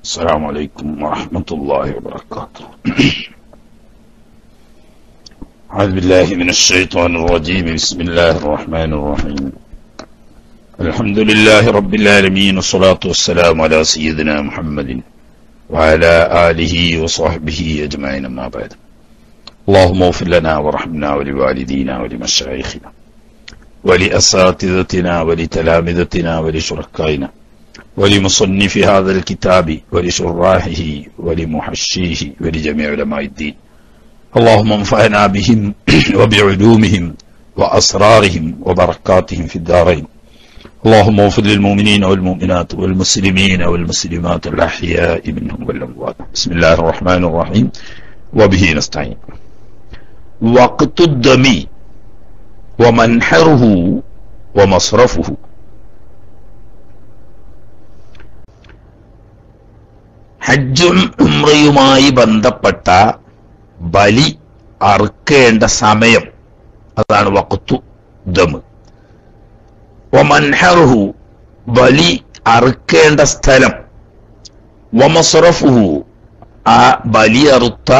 السلام عليكم ورحمة الله وبركاته أعوذ بالله من الشيطان الرجيم بسم الله الرحمن الرحيم الحمد لله رب العالمين والصلاة والسلام على سيدنا محمد وعلى آله وصحبه أجمعين ما بعد اللهم اغفر لنا وارحمنا ولوالدينا ولمشايخنا ولأساتذتنا ولتلامذتنا ولشركائنا ولمصنف هذا الكتاب ولشراحه ولمحشيه ولجميع علماء الدين اللهم انفعنا بهم وبعلومهم وأسرارهم وبركاتهم في الدارين اللهم اغفر للمؤمنين والمؤمنات والمسلمين والمسلمات الأحياء منهم والأموات بسم الله الرحمن الرحيم وبه نستعين وقت الدم ومنحره ومصرفه ഹജ്ജും ഉംറയുമായി ബന്ധപ്പെട്ട ബലി അറുക്കേണ്ട സമയം അതാണ് വഖത്തു ദമ് വമൻഹറുഹു ബലി അറുക്കേണ്ട സ്ഥലം വമസ്റഫുഹു ആ ബലി അറുത്ത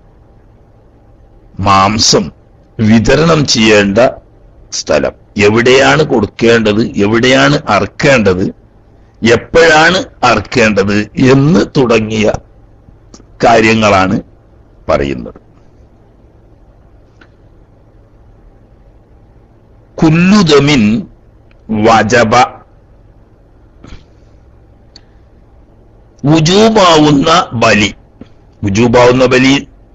മാംസം വിതരണം ചെയ്യേണ്ട സ്ഥലം എവിടെയാണ് കൊടുക്കേണ്ടത് എവിടെയാണ് അറുക്കേണ്ടത് എപ്പോഴാണ് അറുക്കേണ്ടത് എന്ന് തുടങ്ങിയ കാര്യങ്ങളാണ് പറയുന്നത് കുല്ലുദമിൻ വജബ ഉജൂബാവുന്ന ബലി ഉജൂബാവുന്ന ബലി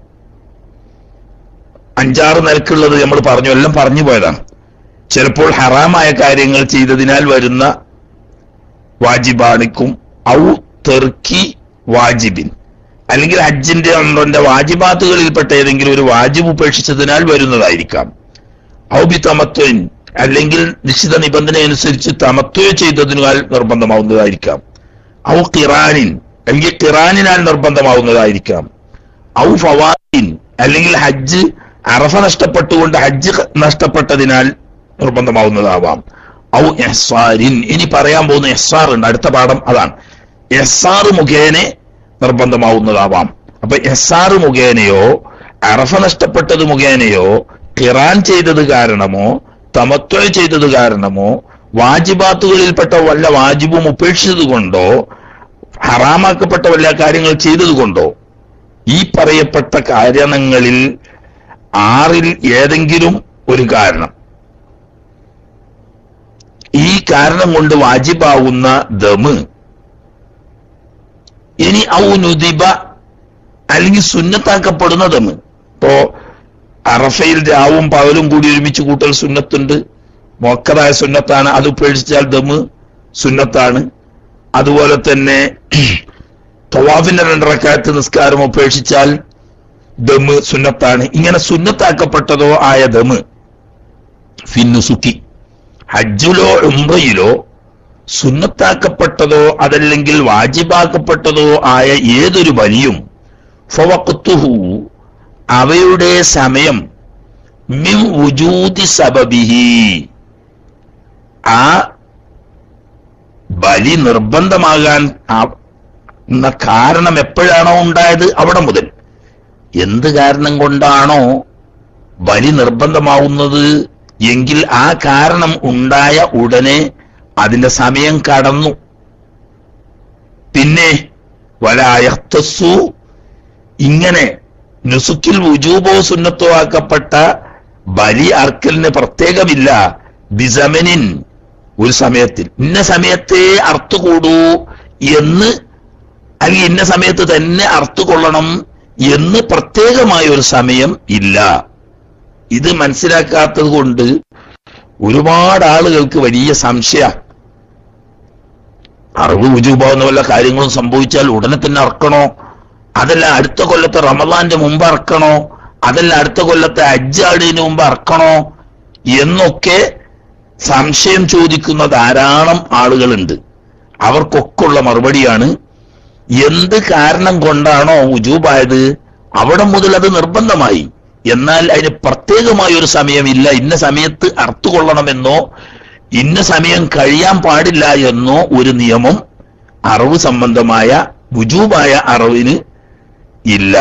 അഞ്ചാറ് നിലക്കുള്ളത് നമ്മൾ പറഞ്ഞു എല്ലാം പറഞ്ഞു പോയതാണ് ചിലപ്പോൾ ഹറാമായ കാര്യങ്ങൾ ചെയ്തതിനാൽ വരുന്ന വാജിബാണിക്കും ഔ തെർക്കി വാജിബിൻ അല്ലെങ്കിൽ ഹജ്ജിന്റെ അണ്ടന്റെ വാജിബാത്തുകളിൽപ്പെട്ട ഏതെങ്കിലും ഒരു വാജിബ് ഉപേക്ഷിച്ചതിനാൽ വരുന്നതായിരിക്കാം ഔ ബി തമത്വൻ അല്ലെങ്കിൽ നിശ്ചിത നിബന്ധന അനുസരിച്ച് തമത്വ ചെയ്തതിനാൽ നിർബന്ധമാവുന്നതായിരിക്കാം ഔ ഖിറാനിൻ അല്ലെങ്കിൽ ഖിറാനിനാൽ നിർബന്ധമാവുന്നതായിരിക്കാം ഔ ഫവാൻ അല്ലെങ്കിൽ ഹജ്ജ് അറഫ നഷ്ടപ്പെട്ടുകൊണ്ട് ഹജ്ജ് നഷ്ടപ്പെട്ടതിനാൽ നിർബന്ധമാവുന്നതാവാം ഔ എഹ്സാരിൻ ഇനി പറയാൻ പോകുന്ന എഹ്സാർ ഉണ്ട് അടുത്ത പാഠം അതാണ് എഹ്സാർ മുഖേന നിർബന്ധമാവുന്നതാവാം അപ്പൊ എഹ്സാർ മുഖേനയോ അറഫ നഷ്ടപ്പെട്ടത് മുഖേനയോ ഖിറാൻ ചെയ്തത് കാരണമോ തമത്വ ചെയ്തത് കാരണമോ വാജിബാത്തുകളിൽപ്പെട്ട വല്ല വാജിബും ഉപേക്ഷിച്ചത് കൊണ്ടോ ഹറാമാക്കപ്പെട്ട വല്ല കാര്യങ്ങൾ ചെയ്തത് കൊണ്ടോ ഈ പറയപ്പെട്ട കാരണങ്ങളിൽ ആറിൽ ഏതെങ്കിലും ഒരു കാരണം ഈ കാരണം കൊണ്ട് വാജിബാവുന്ന ദമ് ഇനി ഔനുദിബ അല്ലെങ്കിൽ സുന്നത്താക്കപ്പെടുന്ന ദമ് ഇപ്പോ അറഫയിൽ രാവും പകലും കൂടി ഒരുമിച്ച് കൂട്ടൽ സുന്നത്തുണ്ട് മോക്കതായ സുന്നത്താണ് അത് ഉപേക്ഷിച്ചാൽ ദമ് സുന്നത്താണ് അതുപോലെ തന്നെ തവാഫിന്റെ രണ്ടറക്കാലത്ത് നിസ്കാരം ഉപേക്ഷിച്ചാൽ ദമ് സുന്നത്താണ് ഇങ്ങനെ സുന്നത്താക്കപ്പെട്ടതോ ആയ ദമ് ഫിന്നുസുക്കി ഹജ്ജിലോ ഉംറയിലോ സുന്നത്താക്കപ്പെട്ടതോ അതല്ലെങ്കിൽ വാജിബാക്കപ്പെട്ടതോ ആയ ഏതൊരു ബലിയും ഫവക്തുഹു അവയുടെ സമയം മിം വുജൂദി സബബിഹി ആ ബലി നിർബന്ധമാകാൻ എന്ന കാരണം എപ്പോഴാണോ ഉണ്ടായത് അവിടെ മുതൽ എന്ത് കാരണം കൊണ്ടാണോ ബലി നിർബന്ധമാവുന്നത് എങ്കിൽ ആ കാരണം ഉണ്ടായ ഉടനെ അതിന്റെ സമയം കടന്നു പിന്നെ വലായസ്സു ഇങ്ങനെ നുസുക്കിൽ വുജൂബോ സുന്നത്തോ ആക്കപ്പെട്ട ബലി അർക്കലിന് പ്രത്യേകമില്ല ബിസമനിൻ ഒരു സമയത്തിൽ ഇന്ന സമയത്തെ അർത്ഥുകൂടൂ എന്ന് അല്ലെങ്കിൽ ഇന്ന സമയത്ത് തന്നെ അർത്ഥുകൊള്ളണം എന്ന് പ്രത്യേകമായ ഒരു സമയം ഇല്ല ഇത് മനസ്സിലാക്കാത്തത് കൊണ്ട് ഒരുപാട് ആളുകൾക്ക് വലിയ സംശയ അറിവ് ഉജൂബാവുന്ന വല്ല കാര്യങ്ങളും സംഭവിച്ചാൽ ഉടനെ തന്നെ അറക്കണോ അതല്ല അടുത്ത കൊല്ലത്തെ റമദാന്റെ മുമ്പ് അറക്കണോ അതല്ല അടുത്ത കൊല്ലത്തെ അജ്ജാടിന് മുമ്പ് അറക്കണോ എന്നൊക്കെ സംശയം ചോദിക്കുന്ന ധാരാളം ആളുകളുണ്ട് അവർക്കൊക്കെ ഉള്ള മറുപടിയാണ് എന്ത് കാരണം കൊണ്ടാണോ ഉജൂബായത് അവിടെ മുതൽ അത് നിർബന്ധമായി എന്നാൽ അതിന് പ്രത്യേകമായ ഒരു സമയമില്ല ഇന്ന സമയത്ത് അർത്ഥുകൊള്ളണമെന്നോ ഇന്ന സമയം കഴിയാൻ പാടില്ല എന്നോ ഒരു നിയമം അറിവ് സംബന്ധമായ വുജൂബായ അറവിന് ഇല്ല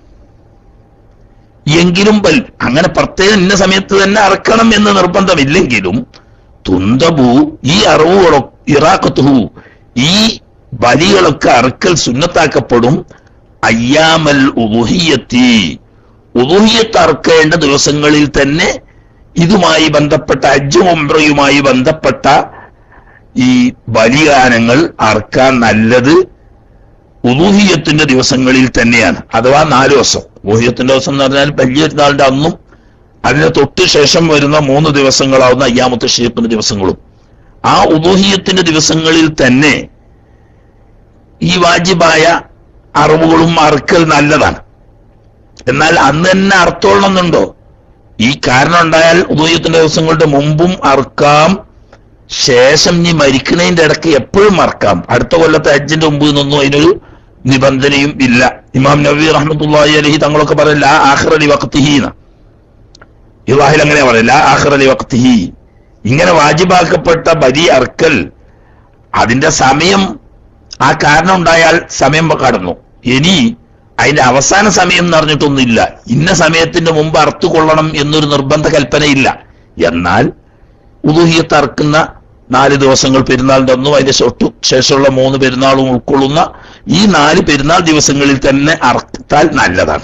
എങ്കിലും ബൽ അങ്ങനെ പ്രത്യേകം ഇന്ന സമയത്ത് തന്നെ അറക്കണം എന്ന് നിർബന്ധമില്ലെങ്കിലും തുന്തബു ഈ അറിവുകളൊ ഇറാക്കത്തുഹു ഈ ബലികളൊക്കെ അറക്കൽ സുന്നത്താക്കപ്പെടും അയ്യാമൽ ഉദുഹിയത്തി ഉദുഹിയത്ത് അറക്കേണ്ട ദിവസങ്ങളിൽ തന്നെ ഇതുമായി ബന്ധപ്പെട്ട ഹജ്ജും ഉംറയുമായി ബന്ധപ്പെട്ട ഈ ബലിദാനങ്ങൾ അറക്കാൻ നല്ലത് ഉദൂഹിയത്തിന്റെ ദിവസങ്ങളിൽ തന്നെയാണ് അഥവാ നാല് ദിവസം ഉദൂഹിയത്തിന്റെ ദിവസം എന്ന് പറഞ്ഞാൽ വലിയൊരുനാളിന്റെ അന്നും അതിന് തൊട്ട് ശേഷം വരുന്ന മൂന്ന് ദിവസങ്ങളാവുന്ന അയ്യാമത്തെ ഷീപ്പിന്റെ ദിവസങ്ങളും ആ ഉദൂഹിയത്തിന്റെ ദിവസങ്ങളിൽ തന്നെ ഈ വാജിബായ അറിവുകളും അറുക്കൽ നല്ലതാണ് എന്നാൽ അന്ന് തന്നെ അർത്ഥമുള്ളെന്നുണ്ടോ ഈ കാരണം ഉണ്ടായാൽ ഉദൂഹ്യത്തിന്റെ ദിവസങ്ങളുടെ മുമ്പും അറുക്കാം ശേഷം നീ മരിക്കുന്നതിന്റെ ഇടയ്ക്ക് എപ്പോഴും മറക്കാം അടുത്ത കൊല്ലത്തെ ഹജ്ജിന്റെ മുമ്പ് നിന്നൊന്നും അതിനൊരു നിബന്ധനയും ഇല്ല ഇമാം നബി റഹ്മത്തുള്ളാഹി അലഹി തങ്ങളൊക്കെ പറയില്ല ആഹ്റലി വക്തിഹീന ഇവാഹിൽ അങ്ങനെ പറയില്ല ആഹ്റലി വക്തിഹി ഇങ്ങനെ വാജിബാക്കപ്പെട്ട ബലി അർക്കൽ അതിന്റെ സമയം ആ കാരണം ഉണ്ടായാൽ സമയം കടന്നു ഇനി അതിന്റെ അവസാന സമയം എന്ന് പറഞ്ഞിട്ടൊന്നുമില്ല ഇന്ന സമയത്തിന്റെ മുമ്പ് അറുത്തു കൊള്ളണം എന്നൊരു നിർബന്ധ കൽപ്പനയില്ല എന്നാൽ ഉദുഹിയത്ത് അറക്കുന്ന നാല് ദിവസങ്ങൾ പെരുന്നാളിന്റെ ഒന്നും അതിന്റെ തൊട്ടു ശേഷമുള്ള മൂന്ന് പെരുന്നാളും ഉൾക്കൊള്ളുന്ന ഈ നാല് പെരുന്നാൾ ദിവസങ്ങളിൽ തന്നെ അറത്താൽ നല്ലതാണ്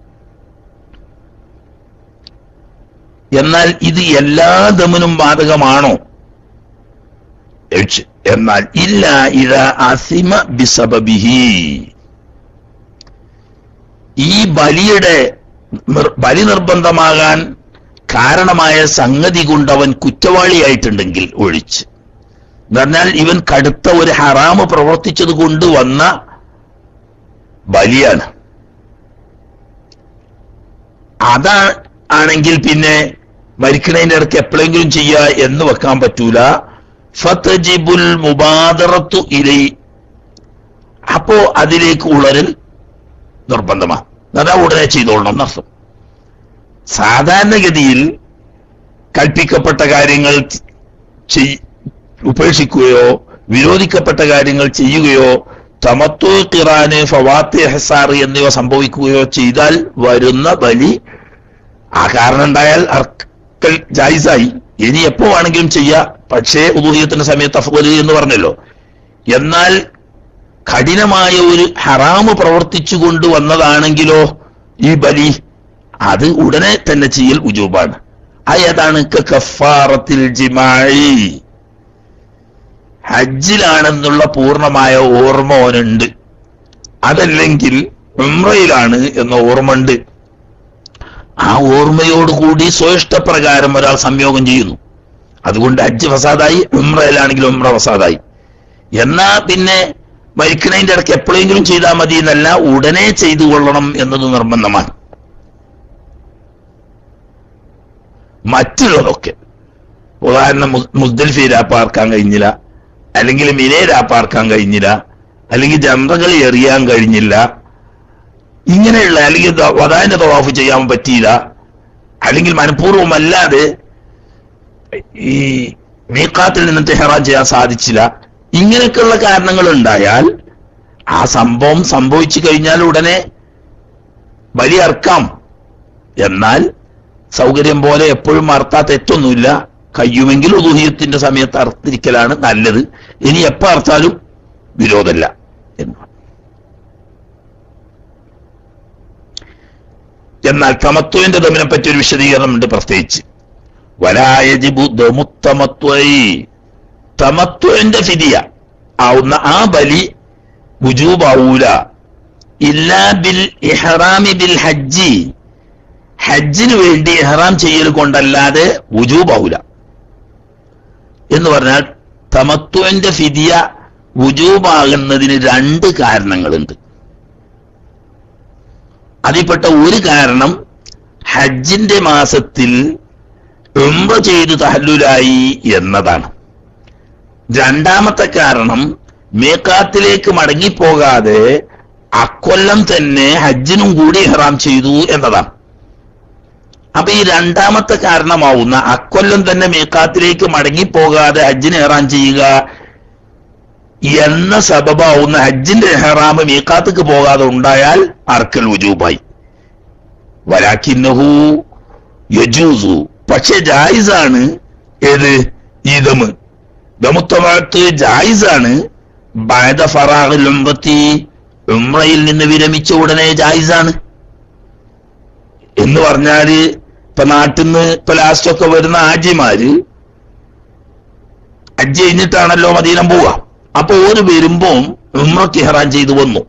എന്നാൽ ഇത് എല്ലാ ദമനും ബാധകമാണോ എച്ച്. എന്നാൽ ഇല്ല ഇത അസിമ ബിസബബിഹി ഈ ബലിയുടെ നിർ- ബലി നിർബന്ധമാകാൻ കാരണമായ സംഗതി കൊണ്ട് അവൻ കുറ്റവാളിയായിട്ടുണ്ടെങ്കിൽ ഒഴിച്ച് എന്ന് പറഞ്ഞാൽ ഇവൻ കടുത്ത ഒരു ഹറാമ് പ്രവർത്തിച്ചത് കൊണ്ട് വന്ന ബലിയാണ് അതാ ആണെങ്കിൽ പിന്നെ മരിക്കണതിന്റെ ഇടയ്ക്ക് എപ്പോഴെങ്കിലും ചെയ്യുക എന്ന് വെക്കാൻ പറ്റൂല ഫതജിബുൽ മുബാദറത്തു ഇലൈ അപ്പോ അതിലേക്ക് ഉളരൽ നിർബന്ധമാണ് അതാ ഉടനെ ചെയ്തോളണം എന്നർത്ഥം സാധാരണഗതിയിൽ കൽപ്പിക്കപ്പെട്ട കാര്യങ്ങൾ ചെയ്- ഉപേക്ഷിക്കുകയോ വിരോധിക്കപ്പെട്ട കാര്യങ്ങൾ ചെയ്യുകയോ തമത്തു ഖിറാന് ഫവാത്തി ഹസാർ എന്നിവ സംഭവിക്കുകയോ ചെയ്താൽ വരുന്ന ബലി ആ കാരണം ഉണ്ടായാൽ അർക്കൽ ജായിസായി ഇനി എപ്പോ വേണമെങ്കിലും ചെയ്യാം പക്ഷേ ഉദൂഹിയത്തിന്റെ സമയത്ത് അഫ്വല് എന്ന് പറഞ്ഞല്ലോ എന്നാൽ കഠിനമായ ഒരു ഹറാമ് പ്രവർത്തിച്ചു കൊണ്ടുവന്നതാണെങ്കിലോ ഈ ബലി അത് ഉടനെ തന്നെ ചെയ്യൽ ഉജൂബാണ് അയതാണ് കഫാറത്തിൽ ജിമായി ഹജ്ജിലാണെന്നുള്ള പൂർണ്ണമായ ഓർമ്മ ഓനുണ്ട് അതല്ലെങ്കിൽ ഉംറയിലാണ് എന്ന ഓർമ്മ ഉണ്ട് ആ ഓർമ്മയോടുകൂടി സ്വയിഷ്ടപ്രകാരം ഒരാൾ സംയോഗം ചെയ്യുന്നു അതുകൊണ്ട് ഹജ്ജ് ഫസാദായി ഉംറയിലാണെങ്കിൽ ഉംറ ഫസാദായി എന്നാ പിന്നെ മരിക്കണതിന്റെ ഇടയ്ക്ക് എപ്പോഴെങ്കിലും ചെയ്താൽ മതി എന്നല്ല ഉടനെ ചെയ്തു കൊള്ളണം എന്നത് നിർബന്ധമാണ് മറ്റുള്ളതൊക്കെ ഉദാഹരണം മുസ്ദൽഫി രാപ്പാർക്കാൻ കഴിഞ്ഞില്ല അല്ലെങ്കിൽ മിനെ രാപ്പാർക്കാൻ കഴിഞ്ഞില്ല അല്ലെങ്കിൽ ജംറകൾ എറിയാൻ കഴിഞ്ഞില്ല ഇങ്ങനെയുള്ള അല്ലെങ്കിൽ ദ- വദാന്റെ തവാഫ് ചെയ്യാൻ പറ്റിയില്ല അല്ലെങ്കിൽ മനഃപൂർവ്വമല്ലാതെ ഈ മീക്കാത്തിൽ നിന്നിട്ട് ഹെറാൻ ചെയ്യാൻ സാധിച്ചില്ല ഇങ്ങനെയൊക്കെയുള്ള കാരണങ്ങൾ ഉണ്ടായാൽ ആ സംഭവം സംഭവിച്ചു കഴിഞ്ഞാൽ ഉടനെ ബലി അർക്കാം എന്നാൽ സൗകര്യം പോലെ എപ്പോഴും അർത്താ തെറ്റൊന്നുമില്ല കഴിയുമെങ്കിൽ ഉദൂഹിയത്തിന്റെ സമയത്ത് അർത്തിരിക്കലാണ് നല്ലത് ഇനി എപ്പോ അർത്താലും വിരോധമല്ല എന്ന് എന്നാൽ തമത്വന്റെ ദമിനെ പറ്റി ഒരു വിശദീകരണമുണ്ട് പ്രത്യേകിച്ച് വലായജിബു ദമുത്തമത്വൈ തമത്വന്റെ ഫിദിയ ആവുന്ന ആ ബലി വുജൂബാവൂല ഇല്ലാ ബിൽ ഇഹ്റാമി ബിൽ ഹജ്ജി ഹജ്ജിന് വേണ്ടി ഇഹ്റാം ചെയ്യൽ കൊണ്ടല്ലാതെ വുജൂബാവൂല എന്ന് പറഞ്ഞാൽ തമത്വന്റെ ഫിദിയ വുജൂബാകുന്നതിന് രണ്ട് കാരണങ്ങളുണ്ട് അതിൽപ്പെട്ട ഒരു കാരണം ഹജ്ജിന്റെ മാസത്തിൽ ഉംറ ചെയ്ത് തഹല്ലുലായി എന്നതാണ് രണ്ടാമത്തെ കാരണം മേക്കാത്തിലേക്ക് മടങ്ങിപ്പോകാതെ അക്കൊല്ലം തന്നെ ഹജ്ജിനും കൂടി ഇഹ്റാം ചെയ്തു എന്നതാണ് അപ്പൊ ഈ രണ്ടാമത്തെ കാരണമാവുന്ന അക്കൊല്ലം തന്നെ മേക്കാത്തിലേക്ക് മടങ്ങിപ്പോകാതെ ഹജ്ജിന് ഇഹ്റാം ചെയ്യുക എന്ന സബബാവുന്ന ഹജ്ജിന്റെ ഹെറാമ് മീക്കാത്തക്ക് പോകാതെ ഉണ്ടായാൽ അർക്കൽ ഉജൂബായി വലാക്കിന്നഹു യജൂസു പക്ഷെ ജായിസാണ് ഏത് ഈ ദമ് ദമുത്തമാത്ത് ജായിസാണ് ബാദ ഫറാഖിൽ ഉംറത്തി ഉംറയിൽ നിന്ന് വിരമിച്ച ഉടനെ ജായിസാണ് എന്ന് പറഞ്ഞാല് ഇപ്പൊ നാട്ടിൽ നിന്ന് ഇപ്പൊ ലാസ്റ്റ് ഒക്കെ വരുന്ന ആജിമാര് ഹജ്ജ് കഴിഞ്ഞിട്ടാണല്ലോ മദീനം പോവുക അപ്പൊ ഓര് വരുമ്പോ ഉമ്രക്ക് ഇഹ്റാൻ ചെയ്തു വന്നു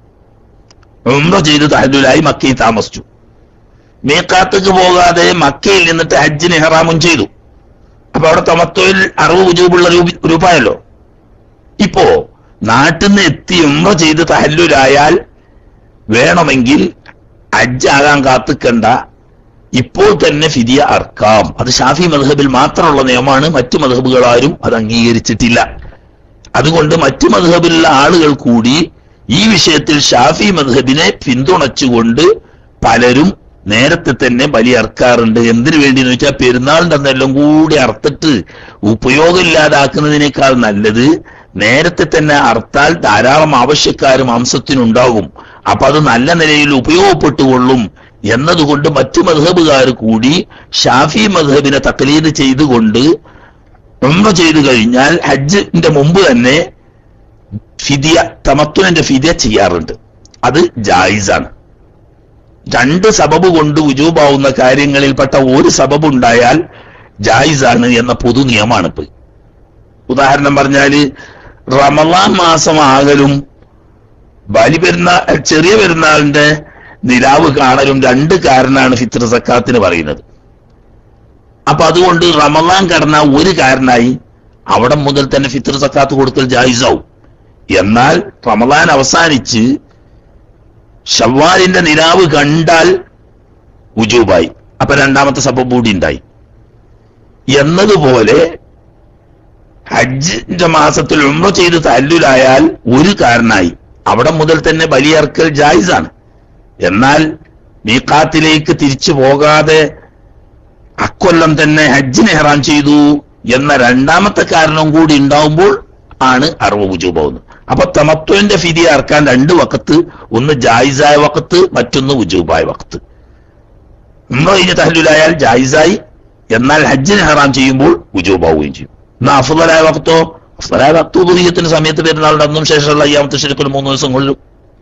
ഉമ്ര ചെയ്ത് തഹല്ലുലായി മക്കയിൽ താമസിച്ചു മീക്കാത്തക്ക് പോകാതെ മക്കയിൽ നിന്നിട്ട് ഹജ്ജിന് ഇഹ്റാമും ചെയ്തു അപ്പൊ അവിടെ തമത്വയിൽ അറിവ് ഉജൂബുള്ള രൂപ- രൂപായല്ലോ ഇപ്പോ നാട്ടിൽ നിന്ന് എത്തി ഉമ്ര ചെയ്ത് തഹല്ലുലായാൽ വേണമെങ്കിൽ ഹജ്ജാകാൻ കാത്തിക്കണ്ട ഇപ്പോൾ തന്നെ ഫിദിയ അർക്കാം അത് ഷാഫി മദ്ഹബിൽ മാത്രമുള്ള നിയമമാണ് മറ്റു മദ്ഹബുകൾ ആരും അത് അംഗീകരിച്ചിട്ടില്ല അതുകൊണ്ട് മറ്റു മദ്ഹബിലുള്ള ആളുകൾ കൂടി ഈ വിഷയത്തിൽ ഷാഫി മദ്ഹബിനെ പിന്തുണച്ചുകൊണ്ട് പലരും നേരത്തെ തന്നെ ബലി അർക്കാറുണ്ട് എന്തിനു വേണ്ടി എന്ന് വെച്ചാൽ പെരുന്നാളിന്റെ അന്നെല്ലാം കൂടി അർത്തിട്ട് ഉപയോഗമില്ലാതാക്കുന്നതിനേക്കാൾ നല്ലത് നേരത്തെ തന്നെ അർത്താൽ ധാരാളം ആവശ്യക്കാർ മാംസത്തിനുണ്ടാകും അപ്പൊ അത് നല്ല നിലയിൽ ഉപയോഗപ്പെട്ടുകൊള്ളും എന്നതുകൊണ്ട് മറ്റു മധബുകാർ കൂടി ഷാഫി മധബിനെ തക്ലീദ് ചെയ്തുകൊണ്ട് ഉംറ ചെയ്തു കഴിഞ്ഞാൽ ഹജ്ജിന്റെ മുമ്പ് തന്നെ ഫിദിയ തമത്തുവിന്റെ ഫിദിയ ചെയ്യാറുണ്ട് അത് ജായിസാണ് രണ്ട് സബബ് കൊണ്ട് ഉജൂബാവുന്ന കാര്യങ്ങളിൽപ്പെട്ട ഒരു സബബ് ഉണ്ടായാൽ ജായിസാണ് എന്ന പൊതു നിയമമാണ് ഇപ്പൊ ഉദാഹരണം പറഞ്ഞാല് റമലാൻ മാസം ആകലും ബലി പെരുന്നാൾ ചെറിയ പെരുന്നാളിന്റെ നിലാവ് കാണലും രണ്ട് കാരണമാണ് ഫിത്ര സക്കാത്തിന് പറയുന്നത് അപ്പൊ അതുകൊണ്ട് റമലാൻ കടന്ന ഒരു കാരണമായി അവിടെ മുതൽ തന്നെ ഫിത്ര സക്കാത്ത് കൊടുക്കൽ ജായിസാവും എന്നാൽ റമലാൻ അവസാനിച്ച് ഷവ്വാലിന്റെ നിലാവ് കണ്ടാൽ ഉജൂബായി അപ്പൊ രണ്ടാമത്തെ സബബ് കൂടി ഉണ്ടായി എന്നതുപോലെ ഹജ്ജിന്റെ മാസത്തിൽ ഉംറ ചെയ്ത് തല്ലുലായാൽ ഒരു കാരണമായി അവിടെ മുതൽ തന്നെ ബലിയർക്കൽ ജായിസാണ് എന്നാൽ മീക്കാത്തിലേക്ക് തിരിച്ചു പോകാതെ അക്കൊല്ലം തന്നെ ഹജ്ജിന് ഹെറാം ചെയ്തു എന്ന രണ്ടാമത്തെ കാരണം കൂടി ഉണ്ടാവുമ്പോൾ ആണ് അറുപ ഉജൂബാവുന്നത് അപ്പൊ തമത്വന്റെ ഫിതി അറക്കാൻ രണ്ട് വക്കത്ത് ഒന്ന് ജായിസായ വക്കത്ത് മറ്റൊന്ന് ഉജൂബായ വക്കത്ത് ഉമ്മ കഴിഞ്ഞ് തഹല്ലുലായാൽ ജായിസായി എന്നാൽ ഹജ്ജിന് ഹറാം ചെയ്യുമ്പോൾ ഉജൂബാവുകയും ചെയ്യും എന്നാ അഫുദലായ വക്തോ അഫുദലായ വക്തു ഉപരീയത്തിന് സമയത്ത് പെരുന്നാളുടെ അന്നും ശേഷമുള്ള അയ്യാമത്തെ ശരിക്കും മൂന്ന് ദിവസങ്ങളിലും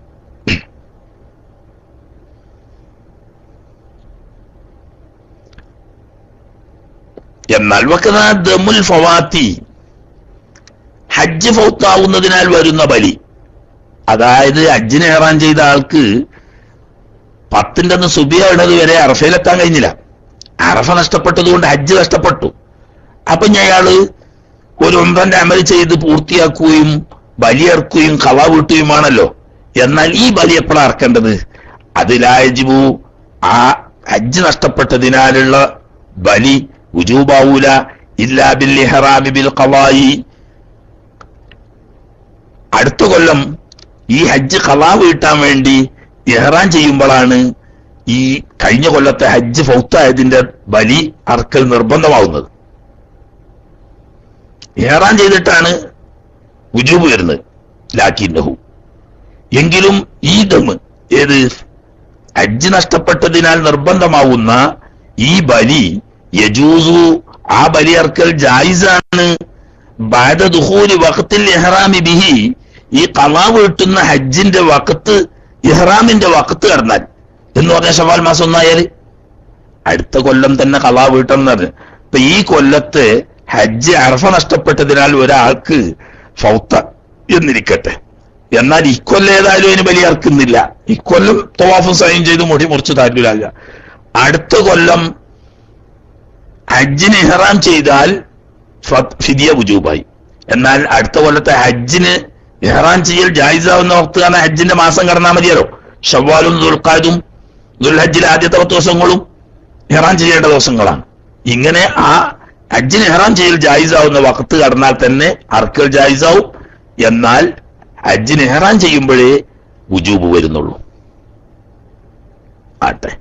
എന്നാൽ വക്കത ദമുൽ ഫവാത്തി ഹജ്ജ് ഫൗത്താവുന്നതിനാൽ വരുന്ന ബലി അതായത് ഹജ്ജിന് ഏറാൻ ചെയ്ത ആൾക്ക് പത്തിന്റെ അന്ന് സുബിയാണത് വരെ അറഫയിലെത്താൻ കഴിഞ്ഞില്ല അറഫ നഷ്ടപ്പെട്ടതുകൊണ്ട് ഹജ്ജ് നഷ്ടപ്പെട്ടു അപ്പൊ ഞാൻ അയാള് ഒരു ഒമ്പന്റെ അമൽ ചെയ്ത് പൂർത്തിയാക്കുകയും ബലിയർക്കുകയും കള വീട്ടുകയുമാണല്ലോ എന്നാൽ ഈ ബലി എപ്പോഴാണ് അറക്കേണ്ടത് അതിലായജിബു ആ ഹജ്ജ് നഷ്ടപ്പെട്ടതിനാലുള്ള ബലി ഉജൂബാവൂല ഇല്ലാ ബിൽ ഇഹ്റാമി ബിൽ ഖളായി അടുത്ത കൊല്ലം ഈ ഹജ്ജ് ഖളാ വീട്ടാൻ വേണ്ടി ഇഹ്റാൻ ചെയ്യുമ്പോഴാണ് ഈ കഴിഞ്ഞ കൊല്ലത്തെ ഹജ്ജ് ഫൗത്തായതിന്റെ ബലി അറക്കൽ നിർബന്ധമാവുന്നത് ഇഹ്റാൻ ചെയ്തിട്ടാണ് ഉജൂബ് വരുന്നത് ലാക്കിന്നഹു എങ്കിലും ഈ ദമ് ഏത് ഹജ്ജ് നഷ്ടപ്പെട്ടതിനാൽ നിർബന്ധമാവുന്ന ഈ ബലി യജൂസു ആ ബലി അർക്കൽ ജായിസാണ് ബാദ ദുഹൂരി വഖത്തിൽ ഇഹ്റാമി ബിഹി ഈ കളാ വീട്ടുന്ന ഹജ്ജിന്റെ വക്കത്ത് ഇഹ്റാമിന്റെ വക്കത്ത് കടന്നാൽ എന്ന് പറഞ്ഞ ഷവാൽ മാസം ഒന്നായാല് അടുത്ത കൊല്ലം തന്നെ കളാ വീട്ടണം എന്ന് പറഞ്ഞു ഇപ്പൊ ഈ കൊല്ലത്ത് ഹജ്ജ് അർഫ നഷ്ടപ്പെട്ടതിനാൽ ഒരാൾക്ക് ഫൗത്ത എന്നിരിക്കട്ടെ എന്നാൽ ഇക്കൊല്ലം ഏതായാലും അതിന് ബലിയർക്കുന്നില്ല ഇക്കൊല്ലം തവാഫും സൈൻ ചെയ്ത് മുടി മുറിച്ച് താല്പര്യ അടുത്ത കൊല്ലം ഹജ്ജിന് ഇഹ്റാം ചെയ്താൽ ഫ- ഫിദിയ വുജൂബായി എന്നാൽ അടുത്ത കൊല്ലത്തെ ഹജ്ജിന് ഇഹ്റാം ചെയ്യൽ ജായിസാവുന്ന വക്താണ് ഹജ്ജിന്റെ മാസം കടന്നാൽ മതിയല്ലോ ഷവ്വാലും ദുൽഖാദും ദുൽഹജ്ജിലെ ആദ്യത്തെ പത്ത് ദിവസങ്ങളും ഇഹ്റാം ചെയ്യേണ്ട ദിവസങ്ങളാണ് ഇങ്ങനെ ആ ഹജ്ജിന് ഇഹ്റാം ചെയ്യൽ ജായിസാവുന്ന വക്കത്ത് കടന്നാൽ തന്നെ അർക്കൽ ജായിസാവും എന്നാൽ ഹജ്ജിന് ഇഹ്റാം ചെയ്യുമ്പോഴേ ഉജൂബ് വരുന്നുള്ളൂ ആട്ടെ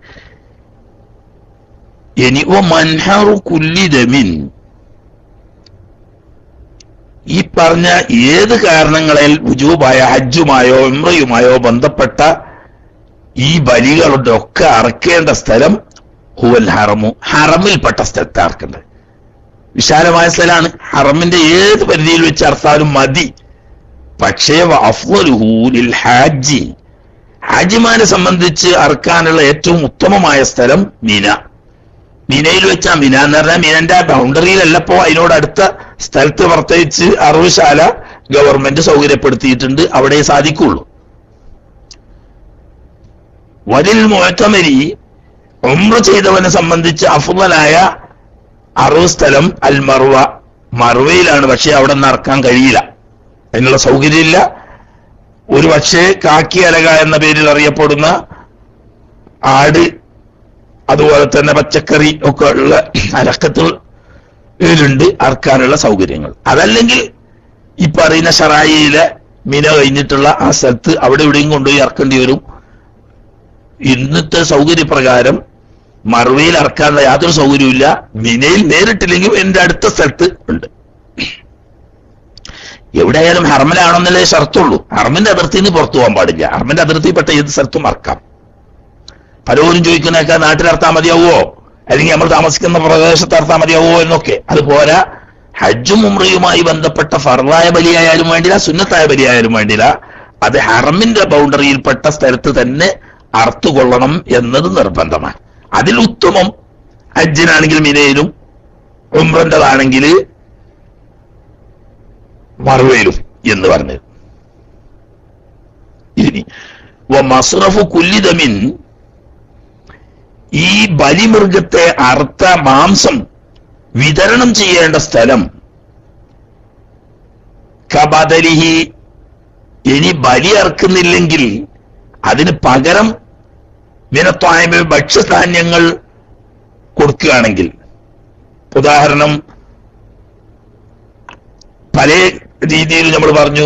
ഇനി ഓ മൻഹറു കുല്ലി ദമിൻ ഈ പറഞ്ഞ ഏത് കാരണങ്ങളിൽ വുജൂബായ ഹജ്ജുമായോ ഇമ്രയുമായോ ബന്ധപ്പെട്ട ഈ ബലികളുടെ ഒക്കെ അറക്കേണ്ട സ്ഥലം ഹുവൽ ഹറമു ഹറമിൽപ്പെട്ട സ്ഥലത്ത് അറക്കേണ്ടത് വിശാലമായ സ്ഥലമാണ് ഹറമിന്റെ ഏത് പരിധിയിൽ വെച്ച് അർത്താലും മതി പക്ഷേ അഫ്വലുഹു ലിൽ ഹാജി ഹാജിമാരെ സംബന്ധിച്ച് അറക്കാനുള്ള ഏറ്റവും ഉത്തമമായ സ്ഥലം മീന മീനയിൽ വെച്ചാ മീന എന്ന് പറഞ്ഞാൽ മീനന്റെ ബൗണ്ടറിയിലല്ലപ്പോ അതിനോട് അടുത്ത സ്ഥലത്ത് പ്രത്യേകിച്ച് അറിവുശാല ഗവൺമെന്റ് സൗകര്യപ്പെടുത്തിയിട്ടുണ്ട് അവിടെ സാധിക്കുള്ളൂ വരിൽ മുഴക്കമരി ഉംറ ചെയ്തവനെ സംബന്ധിച്ച് അഫുദലായ അറിവ് സ്ഥലം അൽ മറുവ മറുവയിലാണ് പക്ഷെ അവിടെ നടക്കാൻ കഴിയില്ല അതിനുള്ള സൗകര്യമില്ല ഒരു പക്ഷേ കാക്കി അലക എന്ന പേരിൽ അറിയപ്പെടുന്ന ആട് അതുപോലെ തന്നെ പച്ചക്കറി ഒക്കെ ഉള്ള അലക്കത്തുണ്ട് അറക്കാനുള്ള സൗകര്യങ്ങൾ അതല്ലെങ്കിൽ ഈ പറയുന്ന ഷറായിയിലെ മിന കഴിഞ്ഞിട്ടുള്ള ആ സ്ഥലത്ത് അവിടെ ഇവിടെയും കൊണ്ടുപോയി ഇറക്കേണ്ടി വരും ഇന്നത്തെ സൗകര്യപ്രകാരം മറുവയിൽ ഇറക്കാനുള്ള യാതൊരു സൗകര്യമില്ല മിനയിൽ നേരിട്ടില്ലെങ്കിൽ എന്റെ അടുത്ത സ്ഥലത്ത് ഉണ്ട് എവിടെയായാലും ഹർമലാണെന്നല്ലേ ഷർത്തുള്ളൂ ഹർമിന്റെ അതിർത്തിയിൽ നിന്ന് പുറത്തു പോകാൻ പാടില്ല ഹർമിന്റെ അതിർത്തിയിൽപ്പെട്ട ഏത് സ്ഥലത്തും ഇറക്കാം പലരും ചോദിക്കുന്നേക്കാ നാട്ടിൽ ഇറത്താൻ മതിയാവോ അല്ലെങ്കിൽ നമ്മൾ താമസിക്കുന്ന പ്രദേശത്ത് ഇറത്താൻ മതിയാവോ എന്നൊക്കെ അത് പോരാ ഹജ്ജും ഉമ്രയുമായി ബന്ധപ്പെട്ട ഫർവായ ബലിയായാലും വേണ്ടില്ല സുന്നത്തായ ബലിയായാലും വേണ്ടില്ല അത് ഹറമിന്റെ ബൗണ്ടറിയിൽപ്പെട്ട സ്ഥലത്ത് തന്നെ അറുത്തുകൊള്ളണം എന്നത് നിർബന്ധമാണ് അതിൽ ഉത്തമം ഹജ്ജിനാണെങ്കിൽ മിനയിലും ഉമ്രന്റേതാണെങ്കിൽ മറുവയിലും എന്ന് പറഞ്ഞത് ഇനി മസ്റഫു കുല്ലിതമിൻ ഈ ബലിമൃഗത്തെ അറുത്ത മാംസം വിതരണം ചെയ്യേണ്ട സ്ഥലം കബദലിഹി ഇനി ബലി അറക്കുന്നില്ലെങ്കിൽ അതിന് പകരം വിനത്വായ്മ ഭക്ഷ്യധാന്യങ്ങൾ കൊടുക്കുകയാണെങ്കിൽ ഉദാഹരണം പല രീതിയിൽ നമ്മൾ പറഞ്ഞു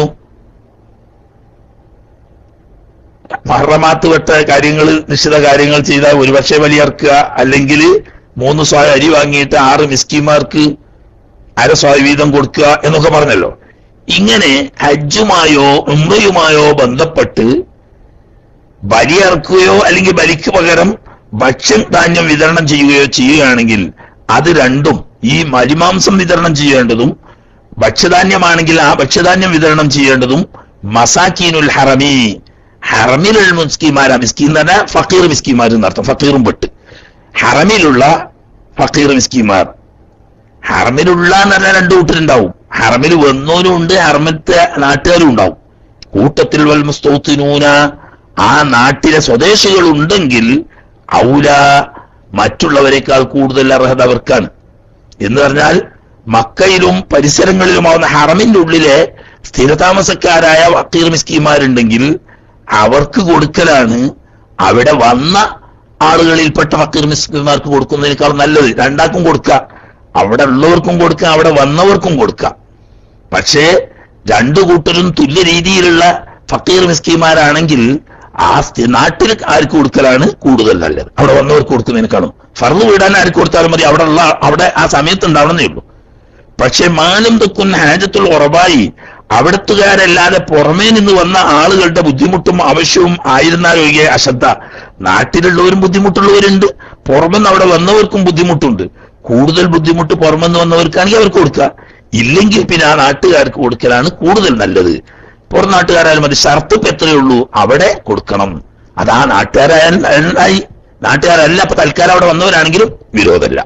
മഹറമാത്ത് വെട്ട കാര്യങ്ങൾ നിശ്ചിത കാര്യങ്ങൾ ചെയ്താൽ ഒരുപക്ഷെ ബലിയർക്കുക അല്ലെങ്കിൽ മൂന്ന് സ്വായ അരി വാങ്ങിയിട്ട് ആറ് മിസ്കിമാർക്ക് അര സ്വായ വീതം കൊടുക്കുക എന്നൊക്കെ പറഞ്ഞല്ലോ ഇങ്ങനെ ഹജ്ജുമായോ ഉമ്രയുമായോ ബന്ധപ്പെട്ട് ബലിയർക്കുകയോ അല്ലെങ്കിൽ ബലിക്ക് പകരം ഭക്ഷ്യം ധാന്യം വിതരണം ചെയ്യുകയോ ചെയ്യുകയാണെങ്കിൽ അത് രണ്ടും ഈ മലിമാംസം വിതരണം ചെയ്യേണ്ടതും ഭക്ഷ്യധാന്യമാണെങ്കിൽ ആ ഭക്ഷ്യധാന്യം വിതരണം ചെയ്യേണ്ടതും മസാക്കീനുൽ ഹറമി ഹറമിലുള്ള മിസ്കിമാരാ മിസ്കീൻ എന്ന് പറഞ്ഞാൽ ഫക്കീർ മിസ്കിമാർ എന്നർത്ഥം ഫക്കീറും പെട്ട് ഹറമിലുള്ള ഫക്കീർ മിസ്കിമാർ ഹറമിലുള്ള എന്ന് പറഞ്ഞാൽ രണ്ടു കൂട്ടരുണ്ടാവും ഹറമിൽ വന്നോനും ഉണ്ട് ഹറമിലത്തെ നാട്ടുകാരും ഉണ്ടാവും കൂട്ടത്തിൽ വൽ മുസ്തൗത്തിനൂന ആ നാട്ടിലെ സ്വദേശികൾ ഉണ്ടെങ്കിൽ ഔല മറ്റുള്ളവരെക്കാൾ കൂടുതൽ അർഹത അവർക്കാണ് എന്ന് പറഞ്ഞാൽ മക്കയിലും പരിസരങ്ങളിലുമാവുന്ന ഹറമിന്റെ ഉള്ളിലെ സ്ഥിരതാമസക്കാരായ വക്കീർ മിസ്കിമാരുണ്ടെങ്കിൽ അവർക്ക് കൊടുക്കലാണ് അവിടെ വന്ന ആളുകളിൽപ്പെട്ട ഫക്കീർ മിസ്കിമാർക്ക് കൊടുക്കുന്നതിനേക്കാൾ നല്ലത് രണ്ടാക്കും കൊടുക്കുക അവിടെ ഉള്ളവർക്കും കൊടുക്കാം അവിടെ വന്നവർക്കും കൊടുക്കാം പക്ഷേ രണ്ടു കൂട്ടരും തുല്യ രീതിയിലുള്ള ഫക്കീർ മിസ്കിമാരാണെങ്കിൽ ആ സ്ഥി- നാട്ടിൽ ആർക്ക് കൊടുക്കലാണ് കൂടുതൽ നല്ലത് അവിടെ വന്നവർക്ക് കൊടുക്കുന്നതിനേക്കാളും ഫർദ് വീടാൻ ആർക്ക് കൊടുത്താലും മതി അവിടെ ഉള്ള അവിടെ ആ സമയത്ത് ഉണ്ടാവണമെന്നേ ഉള്ളൂ പക്ഷെ മാനം തൊക്കുന്ന ഹാജത്തുൽ ഉറവായി അവിടത്തുകാരല്ലാതെ പുറമേ നിന്ന് വന്ന ആളുകളുടെ ബുദ്ധിമുട്ടും ആവശ്യവും ആയിരുന്നാലൊഴികെ അശ്രദ്ധ നാട്ടിലുള്ളവരും ബുദ്ധിമുട്ടുള്ളവരുണ്ട് പുറമെന്ന് അവിടെ വന്നവർക്കും ബുദ്ധിമുട്ടുണ്ട് കൂടുതൽ ബുദ്ധിമുട്ട് പുറമെന്ന് വന്നവർക്കാണെങ്കിൽ അവർക്ക് കൊടുക്കുക ഇല്ലെങ്കിൽ പിന്നെ ആ നാട്ടുകാർക്ക് കൊടുക്കലാണ് കൂടുതൽ നല്ലത് പുറം നാട്ടുകാരായാലും മതി ഷർത്ത് ഇപ്പൊ എത്രയേ ഉള്ളൂ അവിടെ കൊടുക്കണം അത് ആ നാട്ടുകാരായി നാട്ടുകാരല്ല അപ്പൊ തൽക്കാലം അവിടെ വന്നവരാണെങ്കിലും വിരോധമല്ല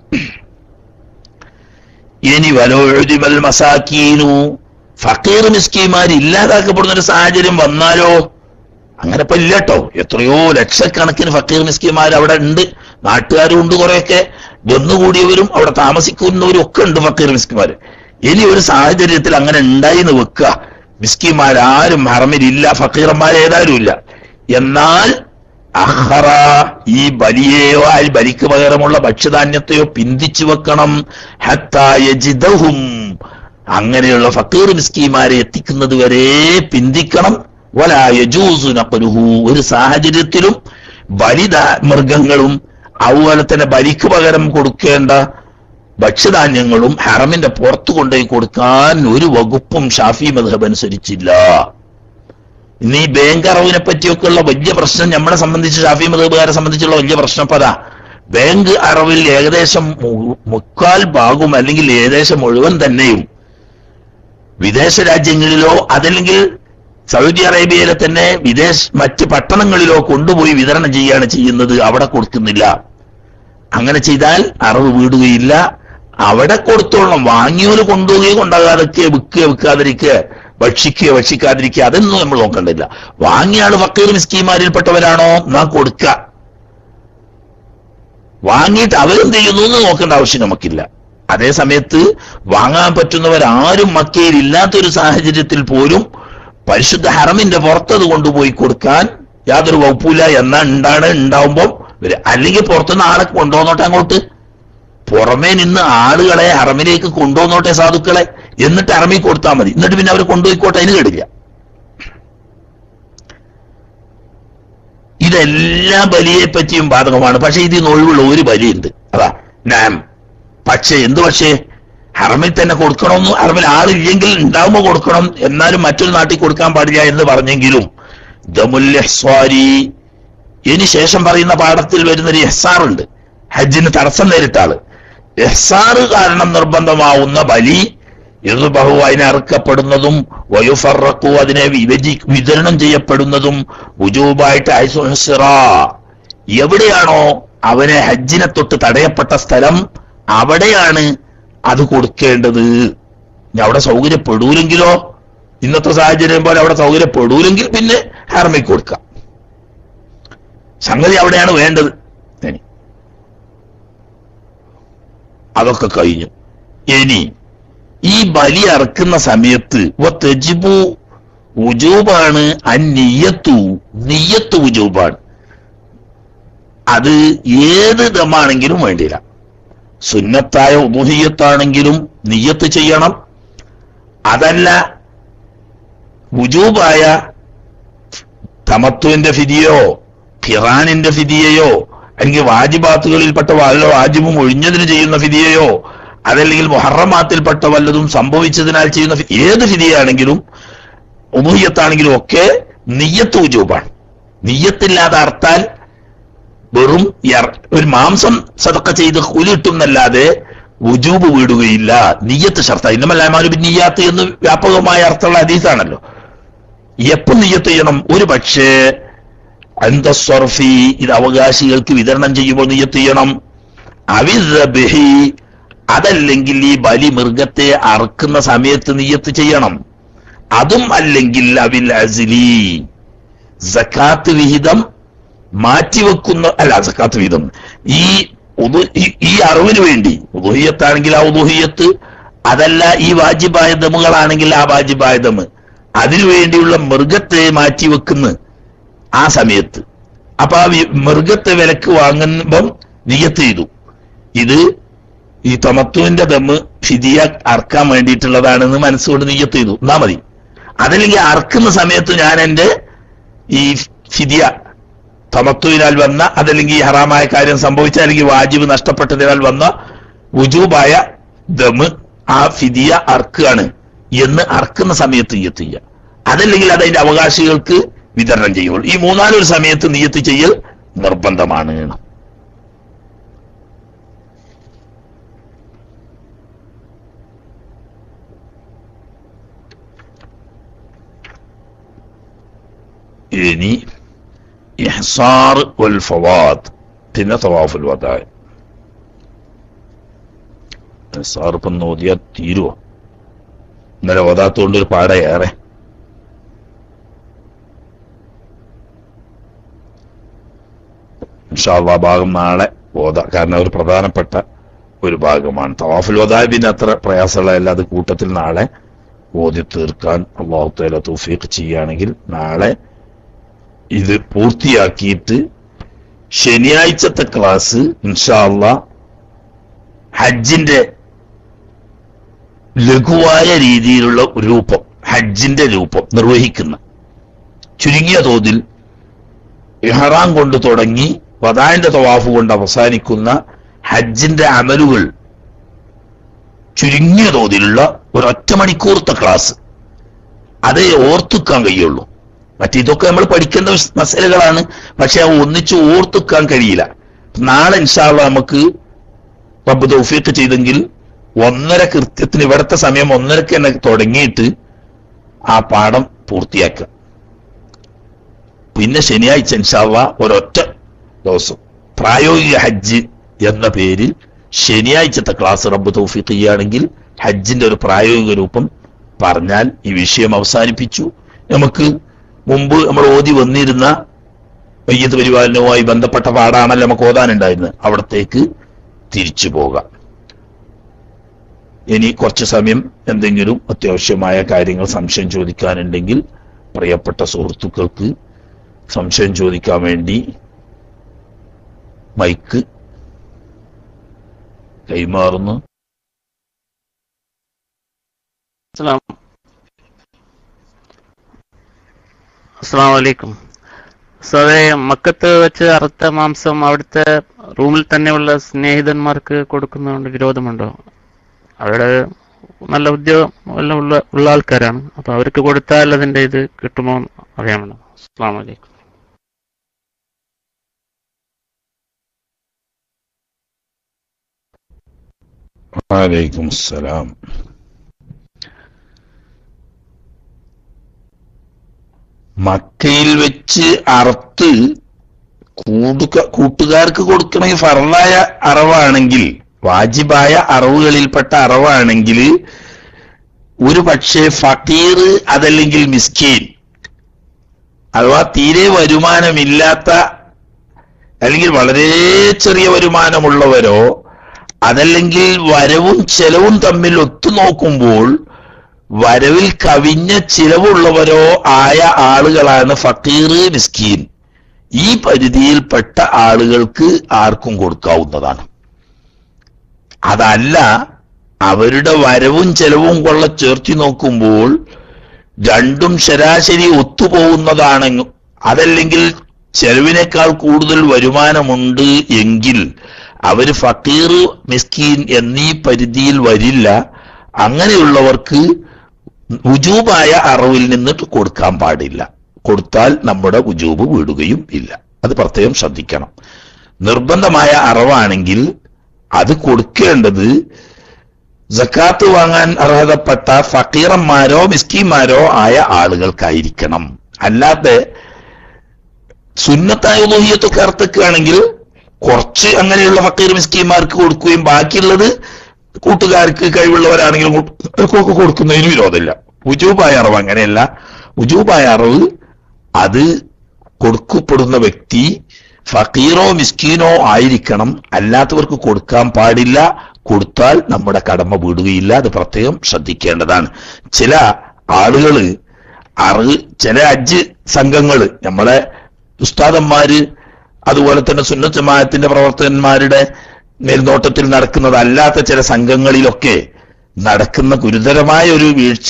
ഇനി വലോഴുതിമൽ മസാക്കീനു ഫക്കീർ മിസ്കിമാർ ഇല്ലാതാക്കപ്പെടുന്ന ഒരു സാഹചര്യം വന്നാലോ അങ്ങനെ ഇപ്പൊ ഇല്ല കേട്ടോ എത്രയോ ലക്ഷക്കണക്കിന് ഫക്കീർ മിസ്കിമാർ അവിടെ ഉണ്ട് നാട്ടുകാരും ഉണ്ട് കുറെയൊക്കെ വന്നുകൂടിയവരും അവിടെ താമസിക്കുന്നവരും ഒക്കെ ഉണ്ട് ഫക്കീർ മിസ്കിമാർ ഇനി ഒരു സാഹചര്യത്തിൽ അങ്ങനെ ഉണ്ടായി എന്ന് വെക്കുക മിസ്കിമാരാരും ഹറമിലില്ല ഫക്കീറന്മാർ ഏതായാലും ഇല്ല എന്നാൽ അഹറ ഈ ബലിയെയോ ആ ബലിക്ക് പകരമുള്ള ഭക്ഷ്യധാന്യത്തെയോ പിന്തിച്ചു വെക്കണം ഹത്താ യജിദഹും അങ്ങനെയുള്ള ഫക്കീർ മിസ്കിമാരെ എത്തിക്കുന്നത് വരെ പിന്തിക്കണം വലാ യജൂസു നഖലുഹു ഒരു സാഹചര്യത്തിലും ബലിദ മൃഗങ്ങളും അതുപോലെ തന്നെ ബലിക്ക് പകരം കൊടുക്കേണ്ട ഭക്ഷ്യധാന്യങ്ങളും ഹറമിന്റെ പുറത്തു കൊണ്ടുപോയി കൊടുക്കാൻ ഒരു വകുപ്പും ഷാഫി മധബ് അനുസരിച്ചില്ല ഇന്ന് ഈ ബാങ്ക് അറവിനെ പറ്റിയൊക്കെയുള്ള വലിയ പ്രശ്നം നമ്മളെ സംബന്ധിച്ച് ഷാഫി മധബുകാരെ സംബന്ധിച്ചുള്ള വലിയ പ്രശ്നം ഇപ്പൊ അതാ ബാങ്ക് അറവിൽ ഏകദേശം മു- മുക്കാൽ ഭാഗവും അല്ലെങ്കിൽ ഏകദേശം മുഴുവൻ തന്നെയും വിദേശ രാജ്യങ്ങളിലോ അതല്ലെങ്കിൽ സൗദി അറേബ്യയിലെ തന്നെ വിദേശ മറ്റ് പട്ടണങ്ങളിലോ കൊണ്ടുപോയി വിതരണം ചെയ്യുകയാണ് ചെയ്യുന്നത് അവിടെ കൊടുക്കുന്നില്ല അങ്ങനെ ചെയ്താൽ അറിവ് വീടുകയില്ല അവിടെ കൊടുത്തോളണം വാങ്ങിയോല് കൊണ്ടുപോവുകയോ കൊണ്ടാകാതൊക്കെ വിൽക്കുക വിൽക്കാതിരിക്കുക ഭക്ഷിക്കുക ഭക്ഷിക്കാതിരിക്കുക അതൊന്നും നമ്മൾ നോക്കണ്ടില്ല വാങ്ങിയ ആള് ഫക്കീർ മിസ്കീമാരിൽപ്പെട്ടവരാണോ നാ കൊടുക്ക വാങ്ങിയിട്ട് അവരെന്ത് ചെയ്യുന്നു എന്ന് നോക്കേണ്ട ആവശ്യം നമുക്കില്ല അതേ സമയത്ത് വാങ്ങാൻ പറ്റുന്നവരാരും മക്കയിൽ ഇല്ലാത്തൊരു സാഹചര്യത്തിൽ പോലും പരിശുദ്ധ ഹറമിന്റെ പുറത്തത് കൊണ്ടുപോയി കൊടുക്കാൻ യാതൊരു വകുപ്പില്ല എന്നാ ഉണ്ടാണ് ഉണ്ടാവുമ്പോ വരിക. അല്ലെങ്കിൽ പുറത്തുനിന്ന് ആളെ കൊണ്ടുവന്നോട്ടെ അങ്ങോട്ട് പുറമേ നിന്ന് ആളുകളെ ഹറമിലേക്ക് കൊണ്ടുവന്നോട്ടെ സാധുക്കളെ എന്നിട്ട് ഹറമിൽ കൊടുത്താൽ മതി എന്നിട്ട് പിന്നെ അവർ കൊണ്ടുപോയിക്കോട്ടെ അതിന് കേടില്ല ഇതെല്ലാ ബലിയെ പറ്റിയും ബാധകമാണ് പക്ഷെ ഇതിന് ഒഴിവുള്ള ഒരു ബലിയുണ്ട് അതാ നാം പക്ഷേ എന്ത് പക്ഷേ ഹറമിൽ തന്നെ കൊടുക്കണമെന്ന് ഹറമിൽ ആളില്ലെങ്കിൽ ഉണ്ടാവുമ്പോ കൊടുക്കണം എന്നാലും മറ്റൊരു നാട്ടിൽ കൊടുക്കാൻ പാടില്ല എന്ന് പറഞ്ഞെങ്കിലും ദമുല്യസ്വാരി ഇനി ശേഷം പറയുന്ന പാഠത്തിൽ വരുന്നൊരു എഹ്സാർ ഉണ്ട് ഹജ്ജിന് തടസ്സം നേരിട്ട ആള് എഹ്സാറ് കാരണം നിർബന്ധമാവുന്ന ബലി ഇത് ബഹു അതിനെ അറുക്കപ്പെടുന്നതും വയുഫറക്കു അതിനെ വിഭജി വിതരണം ചെയ്യപ്പെടുന്നതും ഉജൂബായിട്ട് ഐസുഹസിറ എവിടെയാണോ അവനെ ഹജ്ജിനെ തൊട്ട് തടയപ്പെട്ട സ്ഥലം അവിടെയാണ് അത് കൊടുക്കേണ്ടത് ഇനി അവിടെ സൗകര്യപ്പെടൂലെങ്കിലോ ഇന്നത്തെ സാഹചര്യം പോലെ അവിടെ സൗകര്യപ്പെടൂലെങ്കിൽ പിന്നെ ഹർമി കൊടുക്കാം സംഗതി അവിടെയാണ് വേണ്ടത് ഇനി അതൊക്കെ കഴിഞ്ഞു ഇനി ഈ ബലി അറക്കുന്ന സമയത്ത് തെജിബു ഉജൂബാണ് അന്നിയത്തു നിയ്യത്ത് ഉജൂബാണ് അത് ഏത് ദമാണെങ്കിലും വേണ്ടില്ല സുന്നത്തായ ഉമുഹിയത്താണെങ്കിലും നിയ്യത്ത് ചെയ്യണം അതല്ല ഉജൂബായ തമത്വന്റെ ഫിദിയോ ഖിറാനിന്റെ ഫിദിയയോ അല്ലെങ്കിൽ വാജിബാത്തുകളിൽപ്പെട്ട വല്ല വാജിബും ഒഴിഞ്ഞതിന് ചെയ്യുന്ന ഫിദിയയോ അതല്ലെങ്കിൽ മുഹറമാത്തിൽപ്പെട്ട വല്ലതും സംഭവിച്ചതിനാൽ ചെയ്യുന്ന ഫി- ഏത് ഫിദിയാണെങ്കിലും ഉമുഹിയത്താണെങ്കിലും ഒക്കെ നിയ്യത്ത് ഉജൂബാണ് നിയ്യത്തില്ലാതെ അർത്താൽ വെറും യർ- ഒരു മാംസം സതക്ക ചെയ്ത് കൂലിട്ടുന്നല്ലാതെ ഉജൂബ് വീടുകയില്ല നിയ്യത്ത് ഷർത്ത ഇന്നമല്ലാമാലും നിയ്യാത്ത് എന്ന് വ്യാപകമായ അർത്ഥമുള്ള ഹദീസാണല്ലോ എപ്പം നിയ്യത്ത് ചെയ്യണം ഒരു പക്ഷേ അന്തസ്വർഫി ഇത് അവകാശികൾക്ക് വിതരണം ചെയ്യുമ്പോൾ നിയ്യത്ത് ചെയ്യണം അവിദ്ബിഹി അതല്ലെങ്കിൽ ഈ ബലി മൃഗത്തെ അറുക്കുന്ന സമയത്ത് നിയ്യത്ത് ചെയ്യണം അതും അല്ലെങ്കിൽ അവിൽ അസിലി സക്കാത്ത് വിഹിതം മാറ്റിവെക്കുന്ന അല്ല സക്കാത്ത് വിഹിതം ഈ ഉദു- ഈ- ഈ അറിവിന് വേണ്ടി ഉദുഹിയത്താണെങ്കിൽ ആ ഉദുഹിയത്ത് അതല്ല ഈ വാജിബായ ദമുകളാണെങ്കിൽ ആ വാജിബായ ദമ് അതിനു വേണ്ടിയുള്ള മൃഗത്തെ മാറ്റിവെക്കുന്ന ആ സമയത്ത് അപ്പൊ ആ വി- മൃഗത്തെ വിലക്ക് വാങ്ങുമ്പം നിയത്ത് ചെയ്തു ഇത് ഈ തമത്വന്റെ ദമ്മ് ഫിദിയ അറക്കാൻ വേണ്ടിയിട്ടുള്ളതാണെന്ന് മനസ്സുകൊണ്ട് നിയ്യത്ത് ചെയ്തു എന്നാ മതി അതല്ലെങ്കിൽ അറക്കുന്ന സമയത്ത് ഞാൻ എന്റെ ഈ ഫിദിയ തമത്വനാൽ വന്ന അതല്ലെങ്കിൽ ഈ ഹറാമായ കാര്യം സംഭവിച്ച അല്ലെങ്കിൽ വാജിബ് നഷ്ടപ്പെട്ടതിനാൽ വന്ന ഉജൂബായ ദമ് ആ ഫിദിയ അർക്കാണ് എന്ന് അർക്കുന്ന സമയത്ത് നിയ്യത്ത് ചെയ്യുക അതല്ലെങ്കിൽ അത് അതിന്റെ അവകാശികൾക്ക് വിതരണം ചെയ്യുള്ളൂ ഈ മൂന്നാലൊരു സമയത്ത് നിയ്യത്ത് ചെയ്യൽ നിർബന്ധമാണ് ഇനി ഇഹ്സാർ വൽ ഫവാദ് പിന്നെ തവാഫുൽ വദായ ഇഹ്സാർ ഇപ്പം നോദിയാൽ തീരുവോ ഇന്നലെ ഓതാത്തോണ്ട് ഒരു പാട ഏറെ ഇൻഷാല്ലാ ഭാഗം നാളെ ഓത കാരണം ഒരു പ്രധാനപ്പെട്ട ഒരു ഭാഗമാണ് തവാഫുൽ വദായ പിന്നെ അത്ര പ്രയാസമുള്ളതല്ല അത് കൂട്ടത്തിൽ നാളെ ഓതി തീർക്കാൻ അള്ളാഹു തആല തൗഫീഖ് ചെയ്യുകയാണെങ്കിൽ നാളെ ഇത് പൂർത്തിയാക്കിയിട്ട് ശനിയാഴ്ചത്തെ ക്ലാസ് ഇൻഷാല്ല ഹജ്ജിന്റെ ലഘുവായ രീതിയിലുള്ള രൂപം ഹജ്ജിന്റെ രൂപം നിർവഹിക്കുന്ന ചുരുങ്ങിയ തോതിൽ ഇഹറാം കൊണ്ട് തുടങ്ങി വദാന്റെ തവാഫ് കൊണ്ട് അവസാനിക്കുന്ന ഹജ്ജിന്റെ അമലുകൾ ചുരുങ്ങിയ തോതിലുള്ള ഒരൊറ്റ മണിക്കൂർത്തെ ക്ലാസ് അതേ ഓർത്തുക്കാൻ കഴിയുള്ളൂ മറ്റിതൊക്കെ നമ്മൾ പഠിക്കേണ്ട വിസ്- മസലകളാണ് പക്ഷെ അവ ഒന്നിച്ച് ഓർത്തുക്കാൻ കഴിയില്ല നാളെ ഇൻഷാള്ള നമുക്ക് റബ്ബ് തൗഫീഖ് ചെയ്തെങ്കിൽ ഒന്നര കൃത്യത്തിന് ഇവിടുത്തെ സമയം ഒന്നരക്ക് തന്നെ തുടങ്ങിയിട്ട് ആ പാഠം പൂർത്തിയാക്കുക പിന്നെ ശനിയാഴ്ച ഇൻഷാള്ള ഒരൊറ്റ ദിവസം പ്രായോഗിക ഹജ്ജ് എന്ന പേരിൽ ശനിയാഴ്ചത്തെ ക്ലാസ് റബ്ബ് തൗഫീഖ് ചെയ്യുകയാണെങ്കിൽ ഹജ്ജിന്റെ ഒരു പ്രായോഗിക രൂപം പറഞ്ഞാൽ ഈ വിഷയം അവസാനിപ്പിച്ചു നമുക്ക് മുമ്പ് നമ്മൾ ഓതി വന്നിരുന്ന വയ്യത്ത് പരിപാലനവുമായി ബന്ധപ്പെട്ട പാടാണല്ലോ നമുക്ക് ഓതാനുണ്ടായിരുന്നത് അവിടത്തേക്ക് തിരിച്ചു പോകാം ഇനി കുറച്ച് സമയം എന്തെങ്കിലും അത്യാവശ്യമായ കാര്യങ്ങൾ സംശയം ചോദിക്കാനുണ്ടെങ്കിൽ പ്രിയപ്പെട്ട സുഹൃത്തുക്കൾക്ക് സംശയം ചോദിക്കാൻ വേണ്ടി മൈക്ക് കൈമാറുന്നു അസ്സലാം അസ്സലാം വലൈക്കും സാറേ മക്കത്ത് വെച്ച് അറുത്ത മാംസം അവിടുത്തെ റൂമിൽ തന്നെയുള്ള സ്നേഹിതന്മാർക്ക് കൊടുക്കുന്നതുകൊണ്ട് വിരോധമുണ്ടോ അവിടെ നല്ല ഉദ്യോഗം എല്ലാം ഉള്ള ഉള്ള ആൾക്കാരാണ് അപ്പൊ അവർക്ക് കൊടുത്താൽ അതിന്റെ ഇത് കിട്ടുമോ എന്ന് അറിയാമല്ലോ അസ്സലാം വലൈക്കും വലൈക്കും സലാം മക്കയിൽ വെച്ച് അറുത്ത് കൂടുക കൂട്ടുകാർക്ക് കൊടുക്കണ ഫറലായ അറവാണെങ്കിൽ വാജിബായ അറവുകളിൽപ്പെട്ട അറവാണെങ്കിൽ ഒരു പക്ഷേ ഫക്കീർ അതല്ലെങ്കിൽ മിസ്കീൻ അഥവാ തീരെ വരുമാനമില്ലാത്ത അല്ലെങ്കിൽ വളരെ ചെറിയ വരുമാനമുള്ളവരോ അതല്ലെങ്കിൽ വരവും ചെലവും തമ്മിൽ ഒത്തുനോക്കുമ്പോൾ വരവിൽ കവിഞ്ഞ ചിലവുള്ളവരോ ആയ ആളുകളാണ് ഫക്കീർ മിസ്കീൻ ഈ പരിധിയിൽപ്പെട്ട ആളുകൾക്ക് ആർക്കും കൊടുക്കാവുന്നതാണ് അതല്ല അവരുടെ വരവും ചെലവും കൊള്ള ചേർത്തി നോക്കുമ്പോൾ രണ്ടും ശരാശരി ഒത്തുപോകുന്നതാണെന്നും അതല്ലെങ്കിൽ ചെലവിനേക്കാൾ കൂടുതൽ വരുമാനമുണ്ട് എങ്കിൽ അവര് ഫക്കീർ മിസ്കീൻ എന്നീ പരിധിയിൽ വരില്ല അങ്ങനെയുള്ളവർക്ക് ഉജൂബായ അറവിൽ നിന്നിട്ട് കൊടുക്കാൻ പാടില്ല കൊടുത്താൽ നമ്മുടെ ഉജൂബ് വീടുകയും ഇല്ല അത് പ്രത്യേകം ശ്രദ്ധിക്കണം നിർബന്ധമായ അറവാണെങ്കിൽ അത് കൊടുക്കേണ്ടത് ജക്കാത്ത് വാങ്ങാൻ അർഹതപ്പെട്ട ഫക്കീറന്മാരോ മിസ്കിന്മാരോ ആയ ആളുകൾക്കായിരിക്കണം അല്ലാതെ സുന്നത്തായ ഉദോഹിയത്തൊക്കെ അർത്ഥക്കുകയാണെങ്കിൽ കുറച്ച് അങ്ങനെയുള്ള ഫക്കീർ മിസ്കിന്മാർക്ക് കൊടുക്കുകയും ബാക്കിയുള്ളത് കൂട്ടുകാർക്ക് കഴിവുള്ളവരാണെങ്കിൽ അവർക്കൊക്കെ കൊടുക്കുന്നതിന് വിരോധമില്ല ഉജൂബായ അറിവ് അങ്ങനെയല്ല ഉജൂബായ അറിവ് അത് കൊടുക്കപ്പെടുന്ന വ്യക്തി ഫക്കീറോ മിസ്കീനോ ആയിരിക്കണം അല്ലാത്തവർക്ക് കൊടുക്കാൻ പാടില്ല കൊടുത്താൽ നമ്മുടെ കടമ വീടുകയില്ല അത് പ്രത്യേകം ശ്രദ്ധിക്കേണ്ടതാണ് ചില ആളുകള് അറ് ചില അജ്ജ് സംഘങ്ങള് നമ്മളെ ഉസ്താദന്മാര് അതുപോലെ തന്നെ സുന്നത്ത് ജമാഅത്തിന്റെ പ്രവർത്തകന്മാരുടെ മേൽനോട്ടത്തിൽ നടക്കുന്നതല്ലാത്ത ചില സംഘങ്ങളിലൊക്കെ നടക്കുന്ന ഗുരുതരമായ ഒരു വീഴ്ച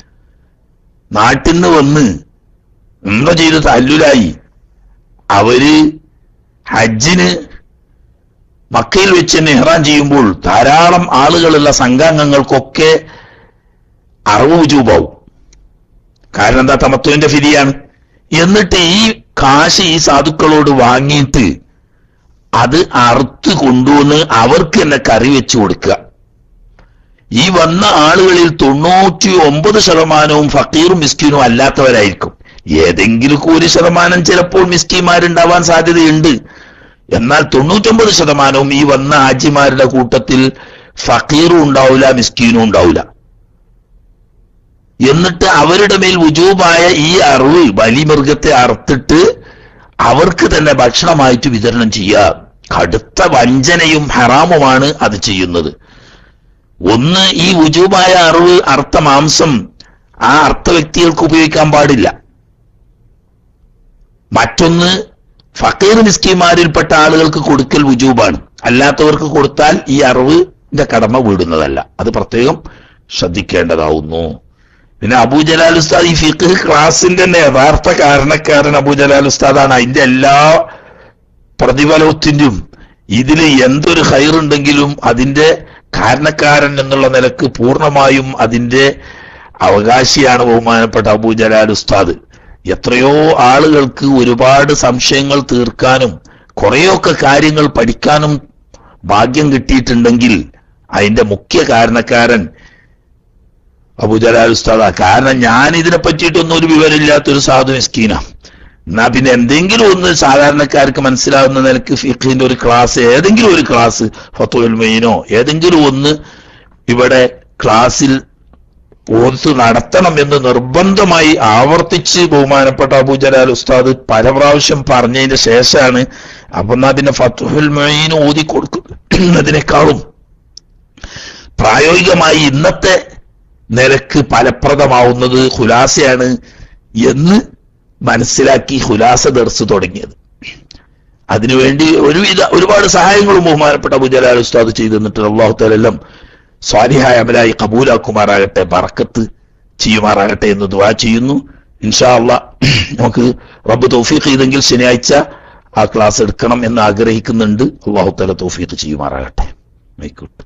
നാട്ടിൽ നിന്ന് വന്ന് ഉംറ ചെയ്ത് തല്ലുലായി അവര് ഹജ്ജിന് മക്കയിൽ വെച്ച് നെഹ്റാൻ ചെയ്യുമ്പോൾ ധാരാളം ആളുകളുള്ള സംഘാംഗങ്ങൾക്കൊക്കെ അറിവ് ഉജൂബാവും കാരണം എന്താ തമത്വന്റെ ഫിരിയാണ് എന്നിട്ട് ഈ കാശ് ഈ സാധുക്കളോട് വാങ്ങിയിട്ട് അത് അറുത്ത് കൊണ്ടുവന്ന് അവർക്ക് തന്നെ കറി വെച്ച് കൊടുക്കുക ഈ വന്ന ആളുകളിൽ തൊണ്ണൂറ്റി ഒമ്പത് ശതമാനവും ഫക്കീറും മിസ്കീനും അല്ലാത്തവരായിരിക്കും ഏതെങ്കിലും ഒരു ശതമാനം ചിലപ്പോൾ മിസ്കിമാരുണ്ടാവാൻ സാധ്യതയുണ്ട് എന്നാൽ തൊണ്ണൂറ്റൊമ്പത് ശതമാനവും ഈ വന്ന ആജിമാരുടെ കൂട്ടത്തിൽ ഫക്കീറും ഉണ്ടാവില്ല മിസ്കീനും ഉണ്ടാവില്ല എന്നിട്ട് അവരുടെ മേൽ വുജൂബായ ഈ അറിവ് ബലിമൃഗത്തെ അറുത്തിട്ട് അവർക്ക് തന്നെ ഭക്ഷണമായിട്ട് വിതരണം ചെയ്യുക കടുത്ത വഞ്ചനയും ഹറാമുമാണ് അത് ചെയ്യുന്നത് ഒന്ന് ഈ വുജൂബായ അറിവ് അർത്ഥ മാംസം ആ അർത്ഥ വ്യക്തികൾക്ക് ഉപയോഗിക്കാൻ പാടില്ല മറ്റൊന്ന് ഫക്കീർ മിസ്കിമാരിൽപ്പെട്ട ആളുകൾക്ക് കൊടുക്കൽ വുജൂബാണ് അല്ലാത്തവർക്ക് കൊടുത്താൽ ഈ അറിവിന്റെ കടമ വീടുന്നതല്ല അത് പ്രത്യേകം ശ്രദ്ധിക്കേണ്ടതാവുന്നു പിന്നെ അബൂ ജലാൽ ഉസ്താദ് ഈ ഫിഖ് ക്ലാസിന്റെ തന്നെ യഥാർത്ഥ കാരണക്കാരൻ അബൂ ജലാൽ ഉസ്താദാണ് അതിന്റെ എല്ലാ പ്രതിഫലത്തിനും ഇതിൽ എന്തൊരു ഹൈറുണ്ടെങ്കിലും അതിന്റെ കാരണക്കാരൻ എന്നുള്ള നിലക്ക് പൂർണ്ണമായും അതിന്റെ അവകാശിയാണ് ബഹുമാനപ്പെട്ട അബൂ ജലാൽ ഉസ്താദ് എത്രയോ ആളുകൾക്ക് ഒരുപാട് സംശയങ്ങൾ തീർക്കാനും കുറെയൊക്കെ കാര്യങ്ങൾ പഠിക്കാനും ഭാഗ്യം കിട്ടിയിട്ടുണ്ടെങ്കിൽ അതിന്റെ മുഖ്യ കാരണക്കാരൻ അബുജലാൽ ഉസ്താദ കാരണം ഞാൻ ഇതിനെ പറ്റിയിട്ടൊന്നും ഒരു വിവരമില്ലാത്തൊരു സാധു മിസ്കീന എന്നാ പിന്നെ എന്തെങ്കിലും ഒന്ന് സാധാരണക്കാർക്ക് മനസ്സിലാവുന്ന നിലക്ക് ഫിഖിന്റെ ഒരു ക്ലാസ് ഏതെങ്കിലും ഒരു ക്ലാസ് ഫത്തുൽ മെയിനോ ഏതെങ്കിലും ഒന്ന് ഇവിടെ ക്ലാസ്സിൽ ഓർത്ത് നടത്തണം എന്ന് നിർബന്ധമായി ആവർത്തിച്ച് ബഹുമാനപ്പെട്ട അബൂജലാൽ ഉസ്താദ് പല പ്രാവശ്യം പറഞ്ഞതിന്റെ ശേഷമാണ് അപ്പൊ എന്നാ പിന്നെ ഫത്തുൽ മൊയ്ൻ ഓതി കൊടുക്കുന്നതിനേക്കാളും പ്രായോഗികമായി ഇന്നത്തെ നിലക്ക് ഫലപ്രദമാവുന്നത് ഹുലാസയാണ് എന്ന് മനസ്സിലാക്കി ഹുലാസ ദർസ് തുടങ്ങിയത് അതിനുവേണ്ടി ഒരുവിധ ഒരുപാട് സഹായങ്ങളും ബഹുമാനപ്പെട്ട അബുജലാൽ ഉസ്താദ് ചെയ്തു തന്നിട്ട് അള്ളാഹു താലെല്ലാം സ്വാലിഹായ അമലായി കബൂലാക്കുമാറാകട്ടെ ബറക്കത്ത് ചെയ്യുമാറാകട്ടെ എന്ന് ദുവാ ചെയ്യുന്നു ഇൻഷാ അള്ളാ നമുക്ക് റബ്ബ് തൗഫീഖ് ചെയ്തെങ്കിൽ ശനിയാഴ്ച ആ ക്ലാസ് എടുക്കണം എന്ന് ആഗ്രഹിക്കുന്നുണ്ട് അള്ളാഹു താല തൗഫീഖ് ചെയ്യുമാറാകട്ടെ ആയിക്കോട്ടെ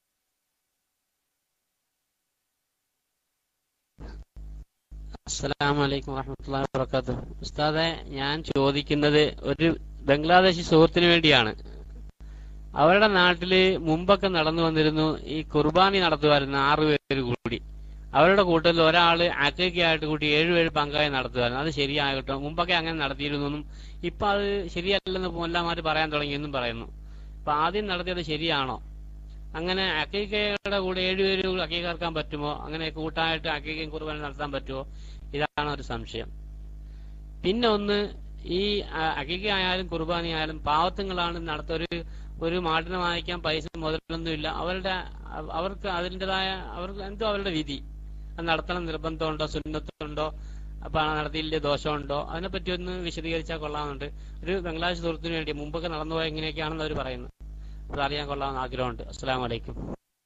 അസ്സലാമു അലൈക്കും വറഹ്മത്തുള്ളാഹി വബറകാതുഹു ഉസ്താദെ ഞാൻ ചോദിക്കുന്നത് ഒരു ബംഗ്ലാദേശി സുഹൃത്തിന് വേണ്ടിയാണ് അവരുടെ നാട്ടില് മുമ്പൊക്കെ നടന്നു വന്നിരുന്നു ഈ കുർബാനി നടത്തുമായിരുന്നു ആറു പേര് കൂടി അവരുടെ കൂട്ടത്തിൽ ഒരാള് അക്കയ്ക്കായിട്ട് കൂട്ടി ഏഴുപേര് പങ്കായി നടത്തുമായിരുന്നു അത് ശരിയാകട്ടോ മുമ്പൊക്കെ അങ്ങനെ നടത്തിയിരുന്നു എന്നും ഇപ്പൊ അത് ശരിയല്ലെന്ന് മുല്ലാമാര് പറയാൻ തുടങ്ങിയെന്നും പറയുന്നു അപ്പൊ ആദ്യം നടത്തിയത് ശരിയാണോ അങ്ങനെ അക്കൈക്കയുടെ കൂടെ ഏഴുപേര് അക്കൈക്ക് ഇറക്കാൻ പറ്റുമോ അങ്ങനെ കൂട്ടായിട്ട് അക്കൈക്കും കുർബാന നടത്താൻ പറ്റുമോ ഇതാണ് ഒരു സംശയം പിന്നെ ഒന്ന് ഈ അക്കൈക്ക ആയാലും കുർബാന ആയാലും പാവത്തുങ്ങളാണ് നടത്ത ഒരു ഒരു മാട്ടിന് വാങ്ങിക്കാൻ പൈസ മുതലൊന്നുമില്ല അവരുടെ അവ- അവർക്ക് അതിൻ്റെതായ അവർക്ക് എന്തോ അവരുടെ വിധി അത് നടത്തണം നിർബന്ധമുണ്ടോ സുന്നത്തുണ്ടോ അപ്പൊ ആ നടത്തിയില്ലേ ദോഷമുണ്ടോ അതിനെപ്പറ്റി ഒന്ന് വിശദീകരിച്ചാൽ കൊള്ളാമെന്നുണ്ട് ഒരു ബംഗ്ലാദേശ് സുഹൃത്തിന് വേണ്ടി മുമ്പൊക്കെ നടന്നുപോയ എങ്ങനെയൊക്കെയാണെന്ന് അവർ പറയുന്നു അത് അറിയാൻ കൊള്ളാമെന്ന് ആഗ്രഹമുണ്ട് അസ്സാം വലൈക്കും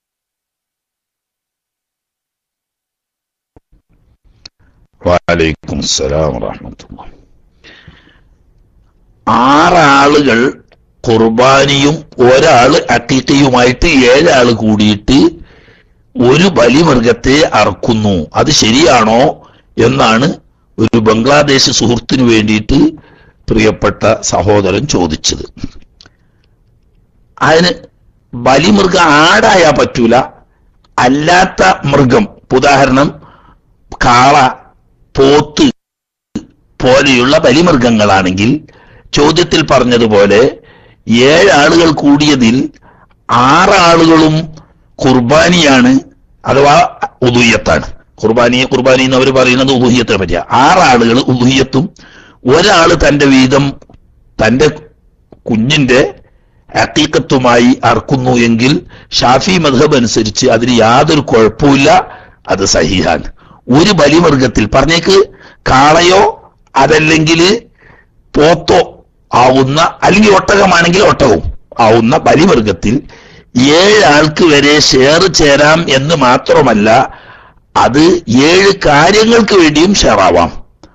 വാലൈക്കും സലാം വറഹമത്തുള്ള ആറാളുകൾ കുർബാനിയും ഒരാള് അക്കീക്കയുമായിട്ട് ഏഴാള് കൂടിയിട്ട് ഒരു ബലിമൃഗത്തെ അറക്കുന്നു അത് ശരിയാണോ എന്നാണ് ഒരു ബംഗ്ലാദേശ് സുഹൃത്തിനു വേണ്ടിയിട്ട് പ്രിയപ്പെട്ട സഹോദരൻ ചോദിച്ചത് അതിന് ബലിമൃഗം ആടായാ പറ്റൂല അല്ലാത്ത മൃഗം ഉദാഹരണം കാള പോത്ത് പോലെയുള്ള ബലിമൃഗങ്ങളാണെങ്കിൽ ചോദ്യത്തിൽ പറഞ്ഞതുപോലെ ഏഴാളുകൾ കൂടിയതിൽ ആറാളുകളും കുർബാനിയാണ് അഥവാ ഉദുയ്യത്താണ് കുർബാനിയെ കുർബാനി എന്ന് അവർ പറയുന്നത് ഉദുഹ്യത്തിനെ പറ്റിയ ആറാളുകൾ ഉദുഹ്യത്തും ഒരാള് തന്റെ വീതം തന്റെ കുഞ്ഞിന്റെ അക്കീക്കത്തുമായി അർക്കുന്നു എങ്കിൽ ഷാഫി മധബ് അനുസരിച്ച് അതിന് യാതൊരു കുഴപ്പമില്ല അത് സഹിഹാണ് ഒരു ബലിമൃഗത്തിൽ പറഞ്ഞേക്ക് കാളയോ അതല്ലെങ്കിൽ പോത്തോ ആവുന്ന അല്ലെങ്കിൽ ഒട്ടകമാണെങ്കിൽ ഒട്ടകവും ആവുന്ന ബലിമൃഗത്തിൽ ഏഴ് ആൾക്ക് വരെ ഷെയർ ചേരാം എന്ന് മാത്രമല്ല അത് ഏഴ് കാര്യങ്ങൾക്ക് വേണ്ടിയും ഷെയർ ആവാം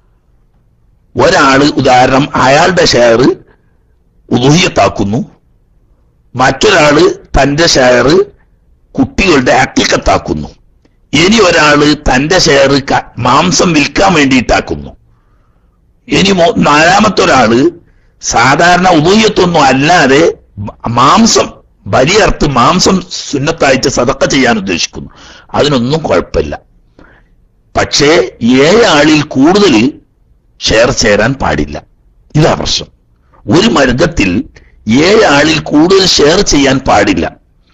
ഒരാള് ഉദാഹരണം അയാളുടെ ഷെയർ ഉദുഹിയത്താക്കുന്നു മറ്റൊരാള് തന്റെ ഷെയർ കുട്ടികളുടെ അക്കിക്കത്താക്കുന്നു ഇനി ഒരാള് തന്റെ ഷെയർ മാംസം വിൽക്കാൻ വേണ്ടിയിട്ടാക്കുന്നു ഇനി മോ- നാലാമത്തെ ഒരാള് സാധാരണ ഉദൂയത്തൊന്നും അല്ലാതെ മ- മാംസം ബലിയർത്ത് മാംസം സുന്നത്തായിട്ട് സതക്ക ചെയ്യാൻ ഉദ്ദേശിക്കുന്നു അതിനൊന്നും കുഴപ്പമില്ല പക്ഷേ ഏഴാളിൽ കൂടുതൽ ഷെയർ ചേരാൻ പാടില്ല ഇതാ പ്രശ്നം ഒരു മൃഗത്തിൽ ഏഴാളിൽ കൂടുതൽ ഷെയർ ചെയ്യാൻ പാടില്ല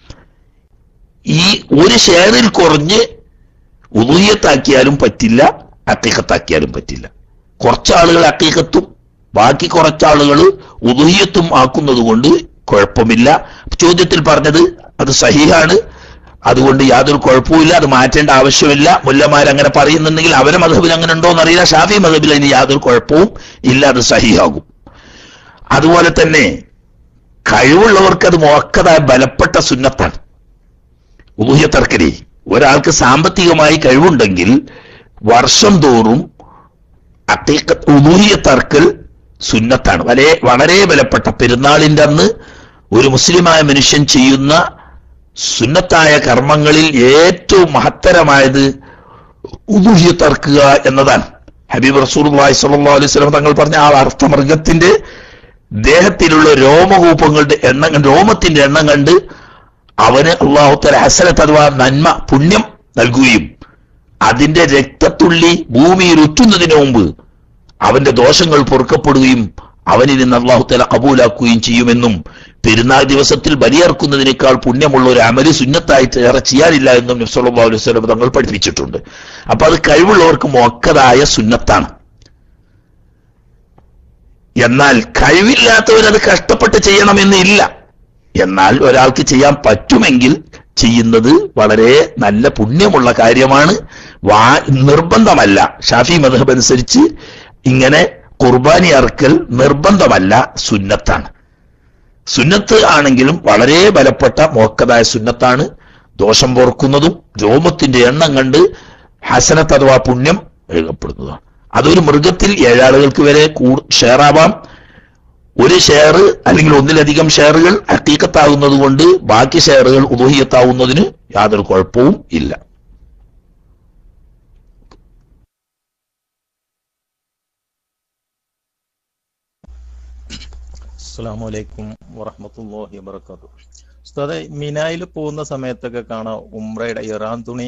ഈ ഒരു ഷെയറിൽ കുറഞ്ഞ് ഉദൂയത്താക്കിയാലും പറ്റില്ല അക്കീക്കത്താക്കിയാലും പറ്റില്ല കുറച്ചാളുകൾ അക്കീക്കത്തും ബാക്കി കുറച്ചാളുകൾ ഉദൂയത്തും ആക്കുന്നത് കൊണ്ട് കുഴപ്പമില്ല ചോദ്യത്തിൽ പറഞ്ഞത് അത് സഹിഹാണ് അതുകൊണ്ട് യാതൊരു കുഴപ്പമില്ല അത് മാറ്റേണ്ട ആവശ്യമില്ല മുല്ലമാർ അങ്ങനെ പറയുന്നുണ്ടെങ്കിൽ അവരെ മധബിൽ അങ്ങനെ ഉണ്ടോ എന്നറിയില്ല ഷാഫി മധബിൽ അതിന് യാതൊരു കുഴപ്പവും ഇല്ല അത് സഹിഹാകും അതുപോലെ തന്നെ കഴിവുള്ളവർക്ക് അത് മുവക്കതായ ബലപ്പെട്ട സുന്നത്താണ് ഊഹ്യത്തർക്കരി ഒരാൾക്ക് സാമ്പത്തികമായി കഴിവുണ്ടെങ്കിൽ വർഷം തോറും ഉദൂഹ്യത്തർക്കൽ സുന്നത്താണ് വളരെ വളരെ ബലപ്പെട്ട പെരുന്നാളിന്റെ അന്ന് ഒരു മുസ്ലിമായ മനുഷ്യൻ ചെയ്യുന്ന സുന്നത്തായ കർമ്മങ്ങളിൽ ഏറ്റവും മഹത്തരമായത് ഉദുഹ്യത്തർക്കുക എന്നതാണ് ഹബീബ് റസൂൽ സല്ലല്ലാഹു അലൈഹി വസല്ലം തങ്ങൾ പറഞ്ഞ ആ അർത്ഥമൃഗത്തിന്റെ ദേഹത്തിലുള്ള രോമകൂപങ്ങളുടെ എണ്ണം കണ്ട് രോമത്തിന്റെ എണ്ണം കണ്ട് അവന് അള്ളാഹുത്തല ഹസനത്ത് അഥവാ നന്മ പുണ്യം നൽകുകയും അതിന്റെ രക്തത്തുള്ളി ഭൂമിയിൽ ഉറ്റുന്നതിന് മുമ്പ് അവന്റെ ദോഷങ്ങൾ പൊറുക്കപ്പെടുകയും അവനിൽ നിന്ന് അള്ളാഹുത്തല കബൂലാക്കുകയും ചെയ്യുമെന്നും പെരുന്നാൾ ദിവസത്തിൽ ബലിയർക്കുന്നതിനേക്കാൾ പുണ്യമുള്ള ഒരു അമല് സുന്നത്തായിട്ട് ഏറെ ചെയ്യാനില്ല എന്നും നബ്സല്ലാ അലൈഹി സ്വലം തങ്ങൾ പഠിപ്പിച്ചിട്ടുണ്ട് അപ്പൊ അത് കഴിവുള്ളവർക്ക് മൊക്കതായ സുന്നത്താണ് എന്നാൽ കഴിവില്ലാത്തവരത് കഷ്ടപ്പെട്ട് ചെയ്യണമെന്നില്ല എന്നാൽ ഒരാൾക്ക് ചെയ്യാൻ പറ്റുമെങ്കിൽ ചെയ്യുന്നത് വളരെ നല്ല പുണ്യമുള്ള കാര്യമാണ് വാ നിർബന്ധമല്ല ഷാഫി മധബ് അനുസരിച്ച് ഇങ്ങനെ കുർബാനി അറക്കൽ നിർബന്ധമല്ല സുന്നത്താണ് സുന്നത്ത് ആണെങ്കിലും വളരെ ബലപ്പെട്ട മോക്കതായ സുന്നത്താണ് ദോഷം പൊറുക്കുന്നതും രോമത്തിന്റെ എണ്ണം കണ്ട് ഹസനത്ത് അഥവാ പുണ്യം എഴുതപ്പെടുന്നതാണ് അതൊരു മൃഗത്തിൽ ഏഴാളുകൾക്ക് വരെ ഷെയർ ആവാം ഒരു ഷെയർ അല്ലെങ്കിൽ ഒന്നിലധികം ഷെയറുകൾ ഹക്കീക്കത്താവുന്നത് കൊണ്ട് ബാക്കി ഷെയറുകൾ ഉദോഹിയത്താവുന്നതിന് യാതൊരു കുഴപ്പവും ഇല്ല അസ്സാം വലൈക്കും വറഹമത്തല്ലാഹി വബർക്കാത്തു ഉസ്താദെ മിനായിൽ പോകുന്ന സമയത്തൊക്കെ കാണാം ഉംറയുടെ ഇറാൻ തുണി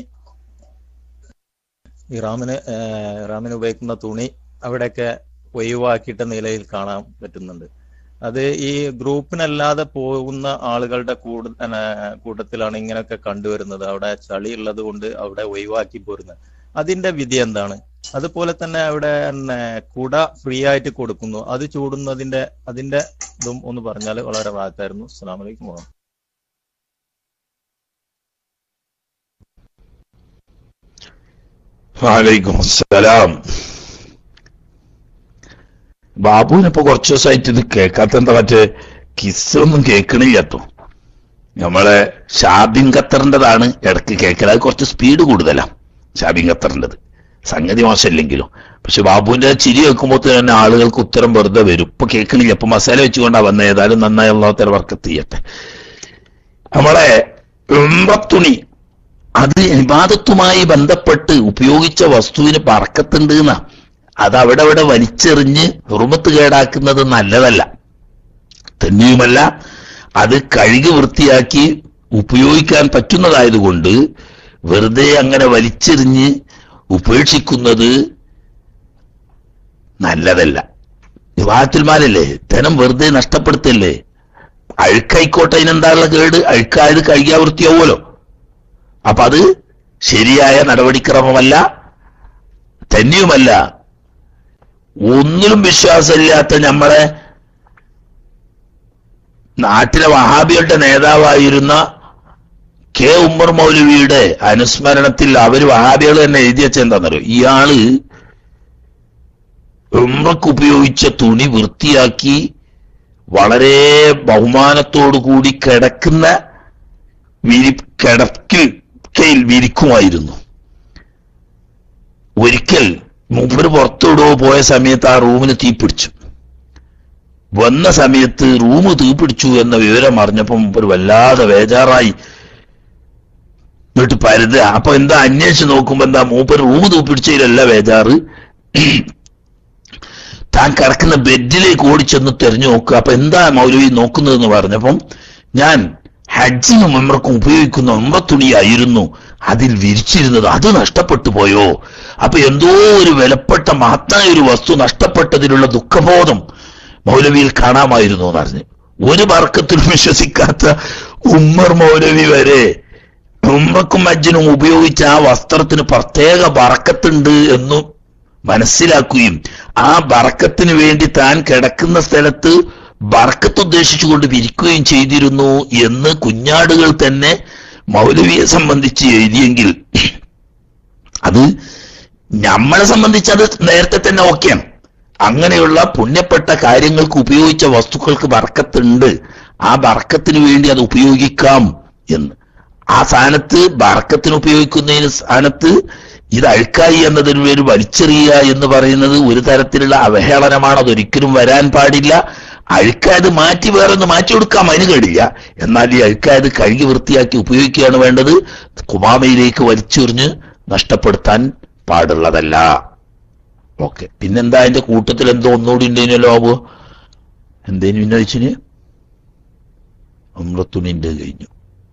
ഇറാമിന് ഏഹ്, ഇറാമിന് ഉപയോഗിക്കുന്ന തുണി അവിടെയൊക്കെ ഒഴിവാക്കിയിട്ട നിലയിൽ കാണാൻ പറ്റുന്നുണ്ട് അത് ഈ ഗ്രൂപ്പിനല്ലാതെ പോകുന്ന ആളുകളുടെ കൂട ഏഹ്, കൂട്ടത്തിലാണ് ഇങ്ങനെയൊക്കെ കണ്ടുവരുന്നത് അവിടെ ചളി ഉള്ളത് കൊണ്ട് അവിടെ ഒഴിവാക്കി പോരുന്നത് അതിന്റെ വിധി എന്താണ് അതുപോലെ തന്നെ അവിടെ പിന്നെ കുട ഫ്രീ ആയിട്ട് കൊടുക്കുന്നു അത് ചൂടുന്നതിന്റെ അതിന്റെ ഇതും ഒന്ന് പറഞ്ഞാൽ വളരെ ഭാഗത്തായിരുന്നു അസ്സാം വലൈക്കും വാ വാലൈക്കും അസ്സലാം ബാബുവിനിപ്പോ കുറച്ച് ദിവസമായിട്ട് ഇത് കേൾക്കാത്ത എന്താ മറ്റേ കിസ്സൊന്നും കേൾക്കണില്ലട്ടോ നമ്മളെ ഷാബിൻ ഖത്തറിൻ്റെതാണ് ഇടയ്ക്ക് കേൾക്കൽ അത് കുറച്ച് സ്പീഡ് കൂടുതലാ ഷാബിൻ ഖത്തറിൻ്റെത് സംഗതി മോശമില്ലെങ്കിലും പക്ഷെ ബാബുവിന്റെ ചിരി വെക്കുമ്പോൾ തന്നെ ആളുകൾക്ക് ഉത്തരം വെറുതെ വരും ഇപ്പൊ കേൾക്കണില്ല ഇപ്പൊ മസാല വെച്ചുകൊണ്ടാ വന്നത് ഏതായാലും നന്നായി അള്ളാഹത്തര വർക്കത്ത് ചെയ്യട്ടെ നമ്മളെ ഉമ്പത്തുണി അത് ഇബാദത്തുമായി ബന്ധപ്പെട്ട് ഉപയോഗിച്ച വസ്തുവിന് പറക്കത്തുണ്ട് എന്നാ അത് അവിടെ അവിടെ വലിച്ചെറിഞ്ഞ് ഹുറുമത്ത് കേടാക്കുന്നത് നല്ലതല്ല തന്നെയുമല്ല അത് കഴുകി വൃത്തിയാക്കി ഉപയോഗിക്കാൻ പറ്റുന്നതായതുകൊണ്ട് വെറുതെ അങ്ങനെ വലിച്ചെറിഞ്ഞ് ഉപേക്ഷിക്കുന്നത് നല്ലതല്ല വിവാഹത്തിൽമാരല്ലേ ധനം വെറുതെ നഷ്ടപ്പെടുത്തല്ലേ അഴുക്കായിക്കോട്ടെ അതിനെന്താണുള്ള കേട് അഴുക്കായത് കഴുകിയാ വൃത്തിയാവുമല്ലോ അപ്പൊ അത് ശരിയായ നടപടിക്രമമല്ല തന്നെയുമല്ല ഒന്നിലും വിശ്വാസമില്ലാത്ത നമ്മളെ നാട്ടിലെ വഹാബികളുടെ നേതാവായിരുന്ന കെ ഉമ്മർ മൗലവിയുടെ അനുസ്മരണത്തിൽ അവര് വഹാബികൾ തന്നെ എഴുതി വെച്ച എന്താണെന്നറിയോ ഇയാള് ഉമ്രക്ക് ഉപയോഗിച്ച തുണി വൃത്തിയാക്കി വളരെ ബഹുമാനത്തോടു കൂടി കിടക്കുന്ന വിരി കിടക്കയിൽ വിരിക്കുമായിരുന്നു ഒരിക്കൽ മൂപ്പര് പുറത്തുവിടോ പോയ സമയത്ത് ആ റൂമിന് തീപിടിച്ചു വന്ന സമയത്ത് റൂം തീപിടിച്ചു എന്ന വിവരം അറിഞ്ഞപ്പോ മൂപ്പര് വല്ലാതെ ബേജാറായി എന്നിട്ട് പരുത് അപ്പൊ എന്താ അന്വേഷിച്ച് നോക്കുമ്പോ എന്താ മൂപ്പര് റൂം തീപിടിച്ചതിലല്ല ബേജാറ് താൻ കിടക്കുന്ന ബെഡിലേക്ക് ഓടിച്ചെന്ന് തെരഞ്ഞു നോക്കുക അപ്പൊ എന്താ മൗലവി നോക്കുന്നതെന്ന് പറഞ്ഞപ്പം ഞാൻ ഹജ്ജിനും ഉമ്രക്കും ഉപയോഗിക്കുന്ന ഉമ്ര തുണിയായിരുന്നു അതിൽ വിരിച്ചിരുന്നത് അത് നഷ്ടപ്പെട്ടു പോയോ അപ്പൊ എന്തോ ഒരു വിലപ്പെട്ട മഹത്തായ ഒരു വസ്തു നഷ്ടപ്പെട്ടതിലുള്ള ദുഃഖബോധം മൗലവിയിൽ കാണാമായിരുന്നു എന്ന് പറഞ്ഞു ഒരു വർക്കത്തിലും വിശ്വസിക്കാത്ത ഉമ്മർ മൗലവി വരെ ഉമ്രക്കും ഹജ്ജിനും ഉപയോഗിച്ച ആ വസ്ത്രത്തിന് പ്രത്യേക ബറക്കത്തുണ്ട് എന്നും മനസ്സിലാക്കുകയും ആ ബറക്കത്തിന് വേണ്ടി താൻ കിടക്കുന്ന സ്ഥലത്ത് ബറക്കത്ത് ഉദ്ദേശിച്ചുകൊണ്ട് വിരിക്കുകയും ചെയ്തിരുന്നു എന്ന് കുഞ്ഞാടുകൾ തന്നെ മൗലവിയെ സംബന്ധിച്ച് എഴുതിയെങ്കിൽ അത് നമ്മളെ സംബന്ധിച്ച് അത് നേരത്തെ തന്നെ ഓക്കെയാണ് അങ്ങനെയുള്ള പുണ്യപ്പെട്ട കാര്യങ്ങൾക്ക് ഉപയോഗിച്ച വസ്തുക്കൾക്ക് ബർക്കത്തുണ്ട് ആ ബർക്കത്തിന് വേണ്ടി അത് ഉപയോഗിക്കാം എന്ന് ആ സ്ഥാനത്ത് ബർക്കത്തിന് ഉപയോഗിക്കുന്നതിന് സ്ഥാനത്ത് ഇത് അഴുക്കായി എന്നതിന് പേര് വലിച്ചെറിയുക എന്ന് പറയുന്നത് ഒരു തരത്തിലുള്ള അവഹേളനമാണ് അതൊരിക്കലും വരാൻ പാടില്ല അഴുക്കായത് മാറ്റി വേറെ ഒന്ന് മാറ്റി കൊടുക്കാം അതിന് കേടില്ല എന്നാൽ ഈ അഴുക്കായത് കഴുകി വൃത്തിയാക്കി ഉപയോഗിക്കുകയാണ് വേണ്ടത് കുമാമയിലേക്ക് വലിച്ചെറിഞ്ഞ് നഷ്ടപ്പെടുത്താൻ പാടുള്ളതല്ല ഓക്കെ പിന്നെന്താ അതിന്റെ കൂട്ടത്തിൽ എന്തോ ഒന്നുകൂടി ഉണ്ടേനല്ലോ ആവോ എന്തേനു പിന്നെ വെച്ചിന് അമ്രത്തുണിന്റെ കഴിഞ്ഞു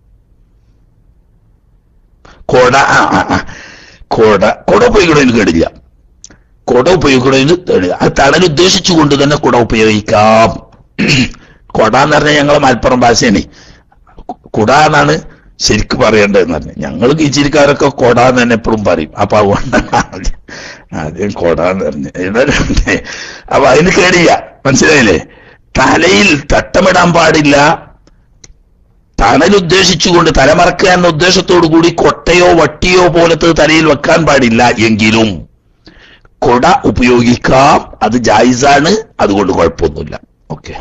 കൊട ആ ആ, ആ. കൊട കൊട ഉപയോഗിക്കണതിന് കേടില്ല കുട ഉപയോഗിക്കണതിന് തെളിവ് അത് തണൽ ഉദ്ദേശിച്ചുകൊണ്ട് തന്നെ കുട ഉപയോഗിക്കാം കൊട എന്ന് പറഞ്ഞാൽ ഞങ്ങളെ മലപ്പുറം ഭാഷയാണ് കുട എന്നാണ് ശരിക്കും പറയേണ്ടതെന്ന് പറഞ്ഞു ഞങ്ങൾ കീച്ചിരിക്കാരൊക്കെ കൊട എന്ന് തന്നെ എപ്പോഴും പറയും അപ്പൊ അതുകൊണ്ടാണ് ആദ്യം ആദ്യം കൊട എന്ന് പറഞ്ഞു ഏതായാലും അപ്പൊ അതിന് കേടില്ല മനസ്സിലായില്ലേ തലയിൽ തട്ടമിടാൻ പാടില്ല തണൽ ഉദ്ദേശിച്ചുകൊണ്ട് തലമറക്കുക എന്ന ഉദ്ദേശത്തോടു കൂടി കൊട്ടയോ വട്ടിയോ പോലത്തെ തലയിൽ വെക്കാൻ പാടില്ല എങ്കിലും കൊട ഉപയോഗിക്കാം അത് ജായിസാണ് അതുകൊണ്ട് കുഴപ്പമൊന്നുമില്ല ഓക്കെ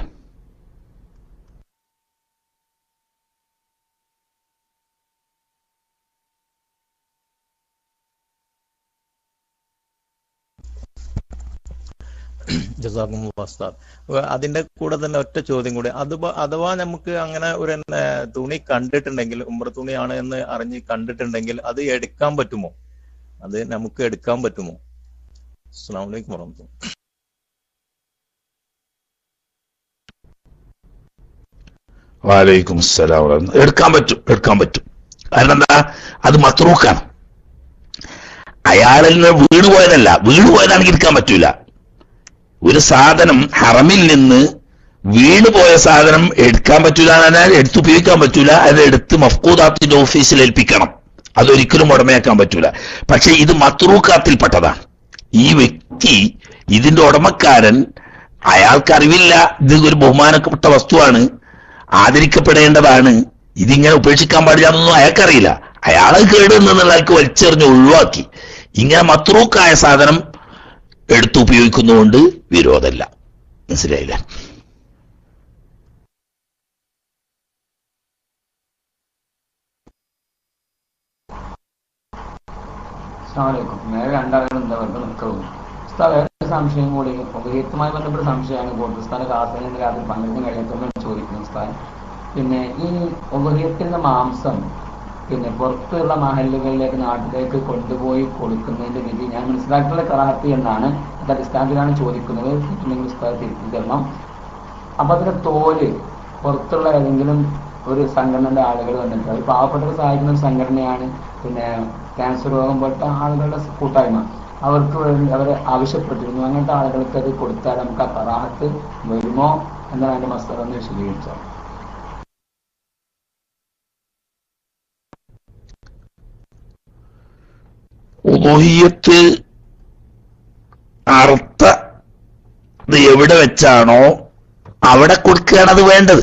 ജസാക്കും വസ്താദ് അപ്പൊ അതിന്റെ കൂടെ തന്നെ ഒറ്റ ചോദ്യം കൂടി അത് അഥവാ നമുക്ക് അങ്ങനെ ഒരു എന്നെ തുണി കണ്ടിട്ടുണ്ടെങ്കിൽ ഉമ്ര തുണിയാണ് എന്ന് അറിഞ്ഞ് കണ്ടിട്ടുണ്ടെങ്കിൽ അത് എടുക്കാൻ പറ്റുമോ അത് നമുക്ക് എടുക്കാൻ പറ്റുമോ അസ്സാം വലൈക്കും വറഹമത്തുള്ള വാലൈക്കും അസ്സലാം വറഹ്മത്തുള്ളാഹി. എടുക്കാൻ പറ്റും എടുക്കാൻ പറ്റും കാരണം എന്താ അത് മത്രൂക്കാണ് അയാളിൽ നിന്ന് വീണ് പോയതല്ല വീണ് പോയതാണെങ്കിൽ എടുക്കാൻ പറ്റൂല ഒരു സാധനം ഹറമിൽ നിന്ന് വീണ് പോയ സാധനം എടുക്കാൻ പറ്റൂല എന്ന് പറഞ്ഞാൽ എടുത്തുപയോഗിക്കാൻ പറ്റൂല അത് എടുത്ത് മഫ്കൂദാത്തിന്റെ ഓഫീസിൽ ഏൽപ്പിക്കണം അതൊരിക്കലും ഉടമയാക്കാൻ പറ്റൂല പക്ഷെ ഇത് മത്രൂക്കാത്തിൽപ്പെട്ടതാണ് ഈ വ്യക്തി ഇതിന്റെ ഉടമക്കാരൻ അയാൾക്ക് അറിവില്ല ഇത് ഒരു ബഹുമാനപ്പെട്ട വസ്തുവാണ് ആദരിക്കപ്പെടേണ്ടതാണ് ഇതിങ്ങനെ ഉപേക്ഷിക്കാൻ പാടില്ല എന്നൊന്നും അയാൾക്കറിയില്ല അയാളെ കേട് എന്നുള്ള അയാൾക്ക് വലിച്ചെറിഞ്ഞ് ഒഴിവാക്കി ഇങ്ങനെ മത്രൂക്കായ സാധനം എടുത്ത് ഉപയോഗിക്കുന്നതുകൊണ്ട് വിരോധമല്ല മനസ്സിലായില്ല അസ്സലാമലൈക്കും നേരെ രണ്ടാളുകൾ എന്താ വെറുതെ നിൽക്കുള്ളൂ ഉസ്താദ് വേറെ സംശയം കൂടി ഉപയോഗത്തുമായി ബന്ധപ്പെട്ട സംശയമാണ് കൂടുതൽ ക്ലാസ്സിൽ നിന്ന് രാത്രി പന്ത്രണ്ട് കഴിയത്തുള്ളൂ ചോദിക്കുന്നു ഉസ്താദ് പിന്നെ ഈ ഉപയോഗത്തിന്റെ മാംസം പിന്നെ പുറത്തുള്ള മഹല്ലുകളിലേക്ക് നാട്ടിലേക്ക് കൊണ്ടുപോയി കൊടുക്കുന്നതിന്റെ വിധി ഞാൻ മനസ്സിലാക്കിയുള്ള കറാത്തി എന്നാണ് അത് അടിസ്ഥാനത്തിലാണ് ചോദിക്കുന്നത് കിട്ടുന്നെങ്കിൽ ഉസ്താദ് തിരുത്തി തരണം അപ്പൊ അതിന്റെ തോല് പുറത്തുള്ള ഏതെങ്കിലും ഒരു സംഘടനയുടെ ആളുകൾ വന്നിട്ട് അത് പാവപ്പെട്ടവരെ സഹായിക്കുന്ന ഒരു സംഘടനയാണ് പിന്നെ ക്യാൻസർ രോഗം പോലത്തെ ആളുകളുടെ കൂട്ടായ്മ അവർക്ക് വേണ്ടി അവരെ ആവശ്യപ്പെട്ടിരുന്നു അങ്ങനത്തെ ആളുകൾക്ക് അത് കൊടുത്താൽ നമുക്ക് ആ കറാഹത്ത് വരുമോ എന്നാണ് അതിന്റെ മസ്തർ ഒന്ന് വിശദീകരിച്ചത് ഉദോഹിയത്ത് അർത്ഥ ഇത് എവിടെ വെച്ചാണോ അവിടെ കൊടുക്കുകയാണ് അത് വേണ്ടത്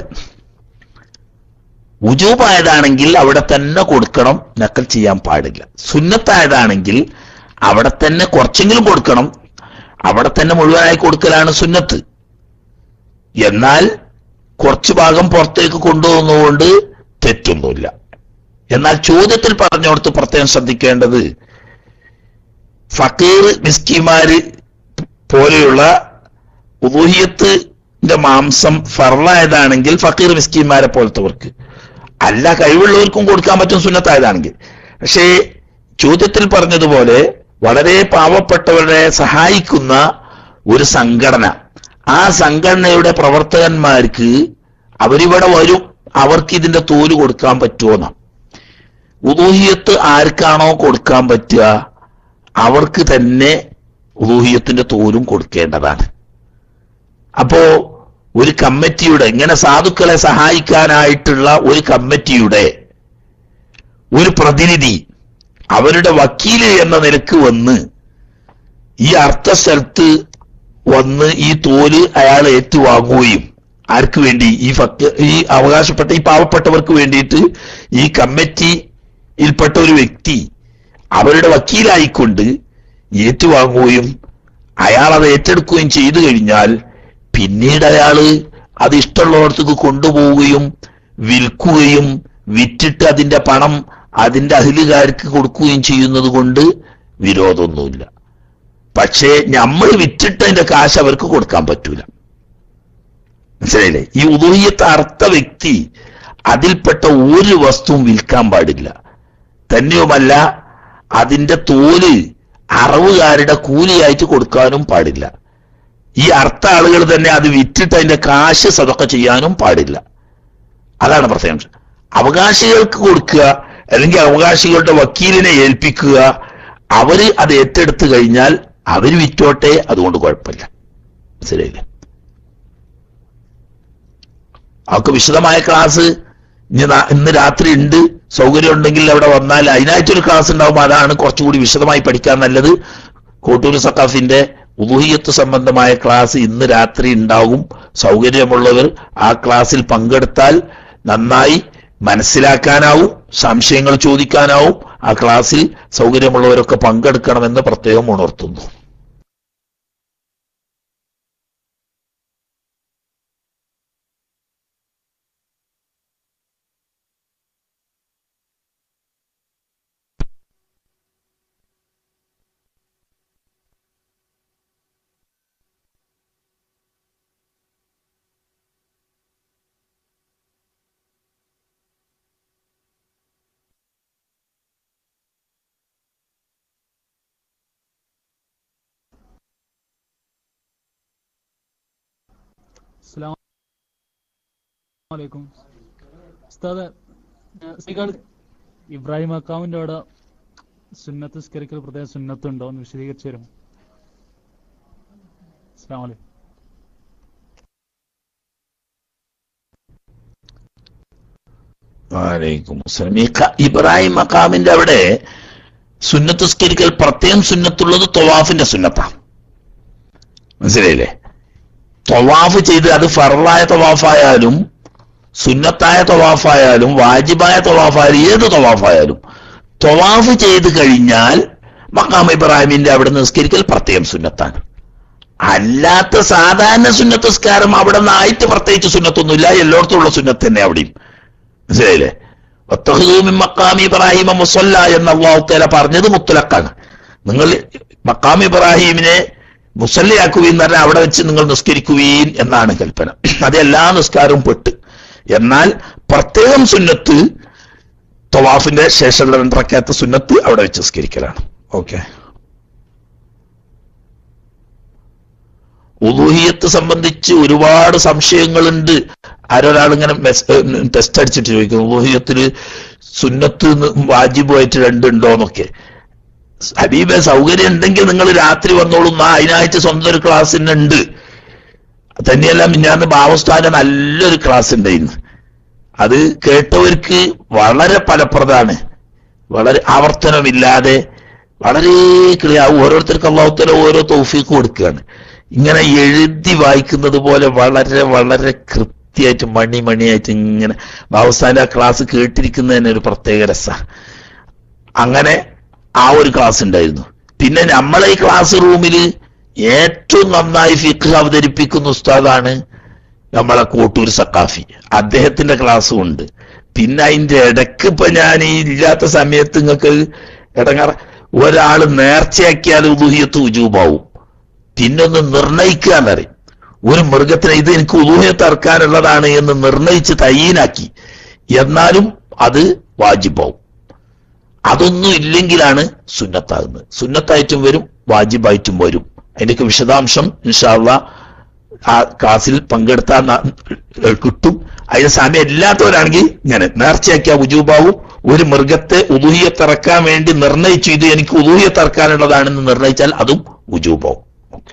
ഉജൂബായതാണെങ്കിൽ അവിടെ തന്നെ കൊടുക്കണം നക്കൽ ചെയ്യാൻ പാടില്ല സുന്നത്തായതാണെങ്കിൽ അവിടെ തന്നെ കുറച്ചെങ്കിലും കൊടുക്കണം അവിടെ തന്നെ മുഴുവനായി കൊടുക്കലാണ് സുന്നത്ത് എന്നാൽ കുറച്ചു ഭാഗം പുറത്തേക്ക് കൊണ്ടുപോകുന്നതുകൊണ്ട് തെറ്റൊന്നുമില്ല എന്നാൽ ചോദ്യത്തിൽ പറഞ്ഞോടത്ത് പ്രത്യേകം ശ്രദ്ധിക്കേണ്ടത് ഫക്കീർ മിസ്കിമാര് പോലെയുള്ള ഉദൂഹിയത്തിന്റെ മാംസം ഫർളായതാണെങ്കിൽ ഫക്കീർ മിസ്കിന്മാരെ പോലത്തവർക്ക് അല്ല കഴിവുള്ളവർക്കും കൊടുക്കാൻ പറ്റും സുന്നത്തായതാണെങ്കിൽ പക്ഷേ ചോദ്യത്തിൽ പറഞ്ഞതുപോലെ വളരെ പാവപ്പെട്ടവരെ സഹായിക്കുന്ന ഒരു സംഘടന ആ സംഘടനയുടെ പ്രവർത്തകന്മാർക്ക് അവരിവിടെ വരും അവർക്ക് ഇതിന്റെ തോല് കൊടുക്കാൻ പറ്റുമോന്ന് ഉദൂഹിയത്ത് ആർക്കാണോ കൊടുക്കാൻ പറ്റുക അവർക്ക് തന്നെ ഉദൂഹിയത്തിന്റെ തോലും കൊടുക്കേണ്ടതാണ് അപ്പോ ഒരു കമ്മിറ്റിയുടെ ഇങ്ങനെ സാധുക്കളെ സഹായിക്കാനായിട്ടുള്ള ഒരു കമ്മിറ്റിയുടെ ഒരു പ്രതിനിധി അവരുടെ വക്കീല് എന്ന നിലക്ക് വന്ന് ഈ അർത്ഥ സ്ഥലത്ത് വന്ന് ഈ തോല് അയാൾ ഏറ്റുവാങ്ങുകയും ആർക്ക് വേണ്ടി ഈ ഫക്ക ഈ അവകാശപ്പെട്ട ഈ പാവപ്പെട്ടവർക്ക് വേണ്ടിയിട്ട് ഈ കമ്മിറ്റിയിൽപ്പെട്ട ഒരു വ്യക്തി അവരുടെ വക്കീലായിക്കൊണ്ട് ഏറ്റുവാങ്ങുകയും അയാൾ അത് ഏറ്റെടുക്കുകയും ചെയ്തു കഴിഞ്ഞാൽ പിന്നീട് അയാള് അത് ഇഷ്ടമുള്ളിടത്തേക്ക് കൊണ്ടുപോവുകയും വിൽക്കുകയും വിറ്റിട്ട് അതിന്റെ പണം അതിന്റെ അഹിലുകാർക്ക് കൊടുക്കുകയും ചെയ്യുന്നത് കൊണ്ട് വിരോധമൊന്നുമില്ല പക്ഷേ നമ്മൾ വിറ്റിട്ട് അതിന്റെ കാശ് അവർക്ക് കൊടുക്കാൻ പറ്റൂല മനസ്സിലായില്ലേ ഈ ഉദൂഹിയത്ത് അർത്ഥ വ്യക്തി അതിൽപ്പെട്ട ഒരു വസ്തുവും വിൽക്കാൻ പാടില്ല തന്നെയുമല്ല അതിന്റെ തോല് അറവുകാരുടെ കൂലിയായിട്ട് കൊടുക്കാനും പാടില്ല ഈ അർത്ഥ ആളുകൾ തന്നെ അത് വിറ്റിട്ട് അതിന്റെ കാശ് സതൊക്കെ ചെയ്യാനും പാടില്ല അതാണ് പ്രത്യേകം അവകാശികൾക്ക് കൊടുക്കുക അല്ലെങ്കിൽ അവകാശികളുടെ വക്കീലിനെ ഏൽപ്പിക്കുക അവര് അത് ഏറ്റെടുത്തു കഴിഞ്ഞാൽ അവര് വിറ്റോട്ടെ അതുകൊണ്ട് കുഴപ്പമില്ല ശരിയല്ലേ അവർക്ക് വിശദമായ ക്ലാസ് ഇനി നാ- ഇന്ന് രാത്രി ഉണ്ട് സൗകര്യം ഉണ്ടെങ്കിൽ അവിടെ വന്നാൽ അതിനായിട്ടൊരു ക്ലാസ് ഉണ്ടാവും അതാണ് കുറച്ചുകൂടി വിശദമായി പഠിക്കാൻ നല്ലത് കോട്ടൂർ സക്കാഫിന്റെ ഉദുഹിയത്ത് സംബന്ധമായ ക്ലാസ് ഇന്ന് രാത്രി ഉണ്ടാകും സൗകര്യമുള്ളവർ ആ ക്ലാസ്സിൽ പങ്കെടുത്താൽ നന്നായി മനസ്സിലാക്കാനാവും സംശയങ്ങൾ ചോദിക്കാനാവും ആ ക്ലാസ്സിൽ സൗകര്യമുള്ളവരൊക്കെ പങ്കെടുക്കണമെന്ന് പ്രത്യേകം ഉണർത്തുന്നു അസ്സലാമു അലൈക്കും ഉസ്താദ് ഏഹ് സ്ത്രീകൾ ഇബ്രാഹിം അക്കാമിന്റെ അവിടെ സുന്നത്ത് സ്കരിക്കൽ പ്രത്യേക സുന്നത്തുണ്ടോ എന്ന് വിശദീകരിച്ചു തരും അസ്സലാമു അലൈക്കും വാലൈക്കും അസ്സലാം. ഈ ക- ഇബ്രാഹിം മക്കാമിന്റെ അവിടെ സുന്നത്ത് സ്കരിക്കൽ പ്രത്യേകം സുന്നത്തുള്ളത് തൊവാഫിന്റെ സുന്നത്താണ് മനസ്സിലായില്ലേ തൊവാഫ് ചെയ്ത് അത് ഫറലായ തൊവാഫായാലും സുന്നത്തായ തൊവാഫായാലും വാജിബായ തൊവാഫായാലും ഏത് തൊവാഫായാലും തൊവാഫ് ചെയ്ത് കഴിഞ്ഞാൽ മക്കാം ഇബ്രാഹിമിന്റെ അവിടെ നിസ്കരിക്കൽ പ്രത്യേകം സുന്നത്താണ് അല്ലാത്ത സാധാരണ സുന്നത്ത് സ്കാരം അവിടെ നിന്നായിട്ട് പ്രത്യേകിച്ച് സുന്നത്തൊന്നുമില്ല എല്ലായിടത്തും ഉള്ള സുന്നത്ത് തന്നെ അവിടെയും മനസ്സിലായില്ലേ വത്തഖ്ദൂ മിൻ മഖാമി ഇബ്രാഹിമ മുസല്ല എന്ന് അള്ളാഹു തആല പറഞ്ഞത് മുത്തലക്കാണ് നിങ്ങൾ മക്കാം ഇബ്രാഹിമിനെ മുസല്ലയാക്കുവീൻ എന്ന് പറഞ്ഞാൽ അവിടെ വെച്ച് നിങ്ങൾ നിസ്കരിക്കുവീൻ എന്നാണ് കൽപ്പന അത് എല്ലാ നിസ്കാരവും പെട്ട് എന്നാൽ പ്രത്യേകം സുന്നത്ത് തവാഫിന്റെ ശേഷമുള്ള രണ്ടറക്കാത്ത സുന്നത്ത് അവിടെ വെച്ച് നിസ്കരിക്കലാണ് ഓക്കെ ഉദൂഹിയത്ത് സംബന്ധിച്ച് ഒരുപാട് സംശയങ്ങളുണ്ട് ആരൊരാൾ ഇങ്ങനെ ടെസ്റ്റ് അടിച്ചിട്ട് ചോദിക്കും ഉദൂഹിയത്തിൽ സുന്നത്ത് വാജിബുമായിട്ട് രണ്ടുണ്ടോ എന്നൊക്കെ ഹബീബെ സൗകര്യം ഉണ്ടെങ്കിൽ നിങ്ങൾ രാത്രി വന്നോളും ആ അതിനായിട്ട് സ്വന്തം ഒരു ക്ലാസ് തന്നെ ഉണ്ട് തന്നെയല്ല മിഞ്ഞാന്ന് ഭാവസ്ഥാന നല്ലൊരു ക്ലാസ് ഉണ്ടായിരുന്നു അത് കേട്ടവർക്ക് വളരെ ഫലപ്രദമാണ് വളരെ ആവർത്തനമില്ലാതെ വളരെ ക്ലിയർ ഓരോരുത്തർക്ക് അള്ളാഹുത്തല ഓരോ തൗഫീക്ക് കൊടുക്കുകയാണ് ഇങ്ങനെ എഴുതി വായിക്കുന്നത് പോലെ വളരെ വളരെ കൃത്യമായിട്ട് മണി മണിയായിട്ട് ഇങ്ങനെ ഭാവസ്ഥാന്റെ ആ ക്ലാസ് കേട്ടിരിക്കുന്നതിന് ഒരു പ്രത്യേക രസ അങ്ങനെ ആ ഒരു ക്ലാസ് ഉണ്ടായിരുന്നു പിന്നെ നമ്മളെ ഈ ക്ലാസ് റൂമിൽ ഏറ്റവും നന്നായി ഫിഖ് അവതരിപ്പിക്കുന്ന ഉസ്താദാണ് നമ്മളെ കോട്ടൂർ സക്കാഫി അദ്ദേഹത്തിന്റെ ക്ലാസ്സും ഉണ്ട് പിന്നെ അതിന്റെ ഇടയ്ക്ക് ഇപ്പൊ ഞാൻ ഈ ഇല്ലാത്ത സമയത്ത് നിങ്ങൾക്ക് ഇടങ്ങാറ ഒരാൾ നേർച്ചയാക്കിയാൽ ഉദൂഹിയത്ത് ഉജൂബാവും പിന്നെ ഒന്ന് നിർണയിക്കുക എന്നറിയും ഒരു മൃഗത്തിനെ ഇത് എനിക്ക് ഉദൂഹ്യത്ത് ഇറക്കാനുള്ളതാണ് എന്ന് നിർണയിച്ച് തയ്യീനാക്കി എന്നാലും അത് വാജിബാവും അതൊന്നും ഇല്ലെങ്കിലാണ് സുന്നത്താകുന്നത് സുന്നത്തായിട്ടും വരും വാജിബായിട്ടും വരും അതിന്റെയൊക്കെ വിശദാംശം ഇൻഷാല്ല ആ ക്ലാസ്സിൽ പങ്കെടുത്താൽ ന- കിട്ടും അതിന് സമയം ഇല്ലാത്തവരാണെങ്കിൽ ഇങ്ങനെ നേർച്ചയാക്കിയ ഉജൂബാവും ഒരു മൃഗത്തെ ഉദൂഹിയത്തിറക്കാൻ വേണ്ടി നിർണയിച്ചു ഇത് എനിക്ക് ഉദൂഹിയത്തിറക്കാനുള്ളതാണെന്ന് നിർണയിച്ചാൽ അതും ഉജൂബാവും ഓക്കെ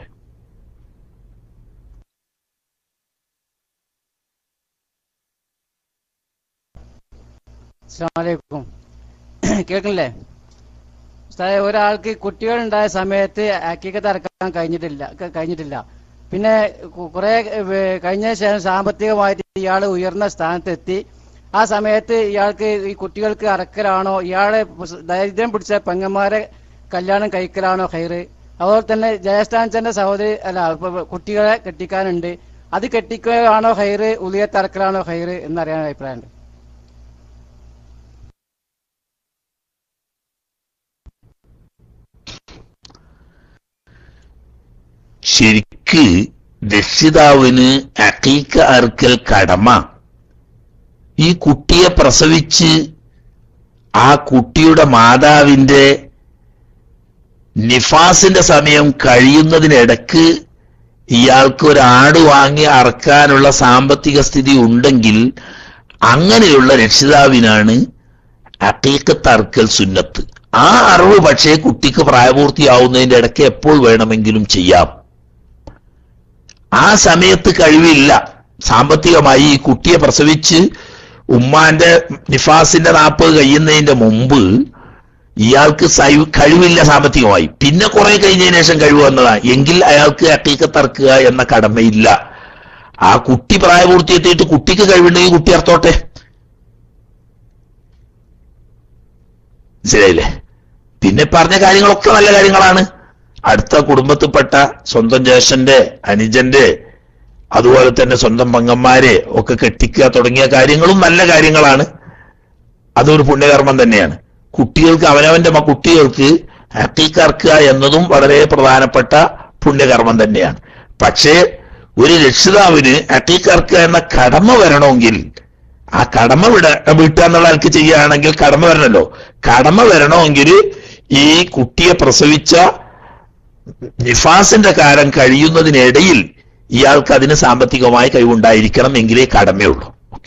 അസ്സലാമലൈക്കും കേൾക്കണില്ലേ ഉസ്താദെ ഒരാൾക്ക് കുട്ടികളുണ്ടായ സമയത്ത് അക്കീക്കത്ത് ഇറക്കാൻ കഴിഞ്ഞിട്ടില്ല ക- കഴിഞ്ഞിട്ടില്ല പിന്നെ കു- കുറെ ഏഹ്, കഴിഞ്ഞ ശേഷം സാമ്പത്തികമായിട്ട് ഇയാൾ ഉയർന്ന സ്ഥാനത്തെത്തി ആ സമയത്ത് ഇയാൾക്ക് ഈ കുട്ടികൾക്ക് അറക്കലാണോ ഇയാളെ പുസ്- ദരിദ്രം പിടിച്ച പെങ്ങന്മാരെ കല്യാണം കഴിക്കലാണോ ഹൈറ് അതുപോലെ തന്നെ ജയസ്ഥാനച്ചന്റെ സഹോദരി അല്ല ഇപ്പൊ കുട്ടികളെ കെട്ടിക്കാനുണ്ട് അത് കെട്ടിക്കുകയാണോ ഹൈറ് ഉളിയത്തറക്കലാണോ ഹൈറ് എന്നറിയാൻ അഭിപ്രായമുണ്ട് ശരിക്ക് രക്ഷിതാവിന് അക്കീക്ക അറുക്കൽ കടമ ഈ കുട്ടിയെ പ്രസവിച്ച് ആ കുട്ടിയുടെ മാതാവിന്റെ നിഫാസിന്റെ സമയം കഴിയുന്നതിനിടക്ക് ഇയാൾക്ക് ഒരു ആട് വാങ്ങി അറക്കാനുള്ള സാമ്പത്തിക സ്ഥിതി ഉണ്ടെങ്കിൽ അങ്ങനെയുള്ള രക്ഷിതാവിനാണ് അക്കീക്കത്ത് അറുക്കൽ സുന്നത്ത് ആ അറിവ് പക്ഷേ കുട്ടിക്ക് പ്രായപൂർത്തിയാവുന്നതിന്റെ ഇടയ്ക്ക് എപ്പോൾ വേണമെങ്കിലും ചെയ്യാം ആ സമയത്ത് കഴിവില്ല സാമ്പത്തികമായി ഈ കുട്ടിയെ പ്രസവിച്ച് ഉമ്മാന്റെ നിഫാസിന്റെ നാൽപ്പത് കഴിയുന്നതിന്റെ മുമ്പ് ഇയാൾക്ക് സൈ- കഴിവില്ല സാമ്പത്തികമായി പിന്നെ കുറെ കഴിഞ്ഞതിന് ശേഷം കഴിവ് വന്നതാണ് എങ്കിൽ അയാൾക്ക് അക്കീക്കത്തറക്കുക എന്ന കടമയില്ല ആ കുട്ടി പ്രായപൂർത്തിയെത്തിയിട്ട് കുട്ടിക്ക് കഴിവുണ്ടെങ്കിൽ കുട്ടി അർത്തോട്ടെ മനസ്സിലായില്ലേ പിന്നെ പറഞ്ഞ കാര്യങ്ങളൊക്കെ നല്ല കാര്യങ്ങളാണ് അടുത്ത കുടുംബത്തിൽപ്പെട്ട സ്വന്തം ജ്യേഷ്ഠന്റെ അനുജന്റെ അതുപോലെ തന്നെ സ്വന്തം പങ്കന്മാരെ ഒക്കെ കെട്ടിക്കുക തുടങ്ങിയ കാര്യങ്ങളും നല്ല കാര്യങ്ങളാണ് അതൊരു പുണ്യകർമ്മം തന്നെയാണ് കുട്ടികൾക്ക് അവനവന്റെ മ- കുട്ടികൾക്ക് ഹക്കീക്കർക്കുക എന്നതും വളരെ പ്രധാനപ്പെട്ട പുണ്യകർമ്മം തന്നെയാണ് പക്ഷേ ഒരു രക്ഷിതാവിന് ഹക്കീക്കർക്കുക എന്ന കടമ വരണമെങ്കിൽ ആ കടമ വിട വീട്ടുക എന്നുള്ള ആൾക്ക് ചെയ്യുകയാണെങ്കിൽ കടമ വരണല്ലോ കടമ വരണമെങ്കിൽ ഈ കുട്ടിയെ പ്രസവിച്ച നിഫാസിന്റെ കാലം കഴിയുന്നതിനിടയിൽ ഇയാൾക്ക് അതിന് സാമ്പത്തികമായ കഴിവുണ്ടായിരിക്കണം എങ്കിലേ കടമയുള്ളൂ ഓക്കെ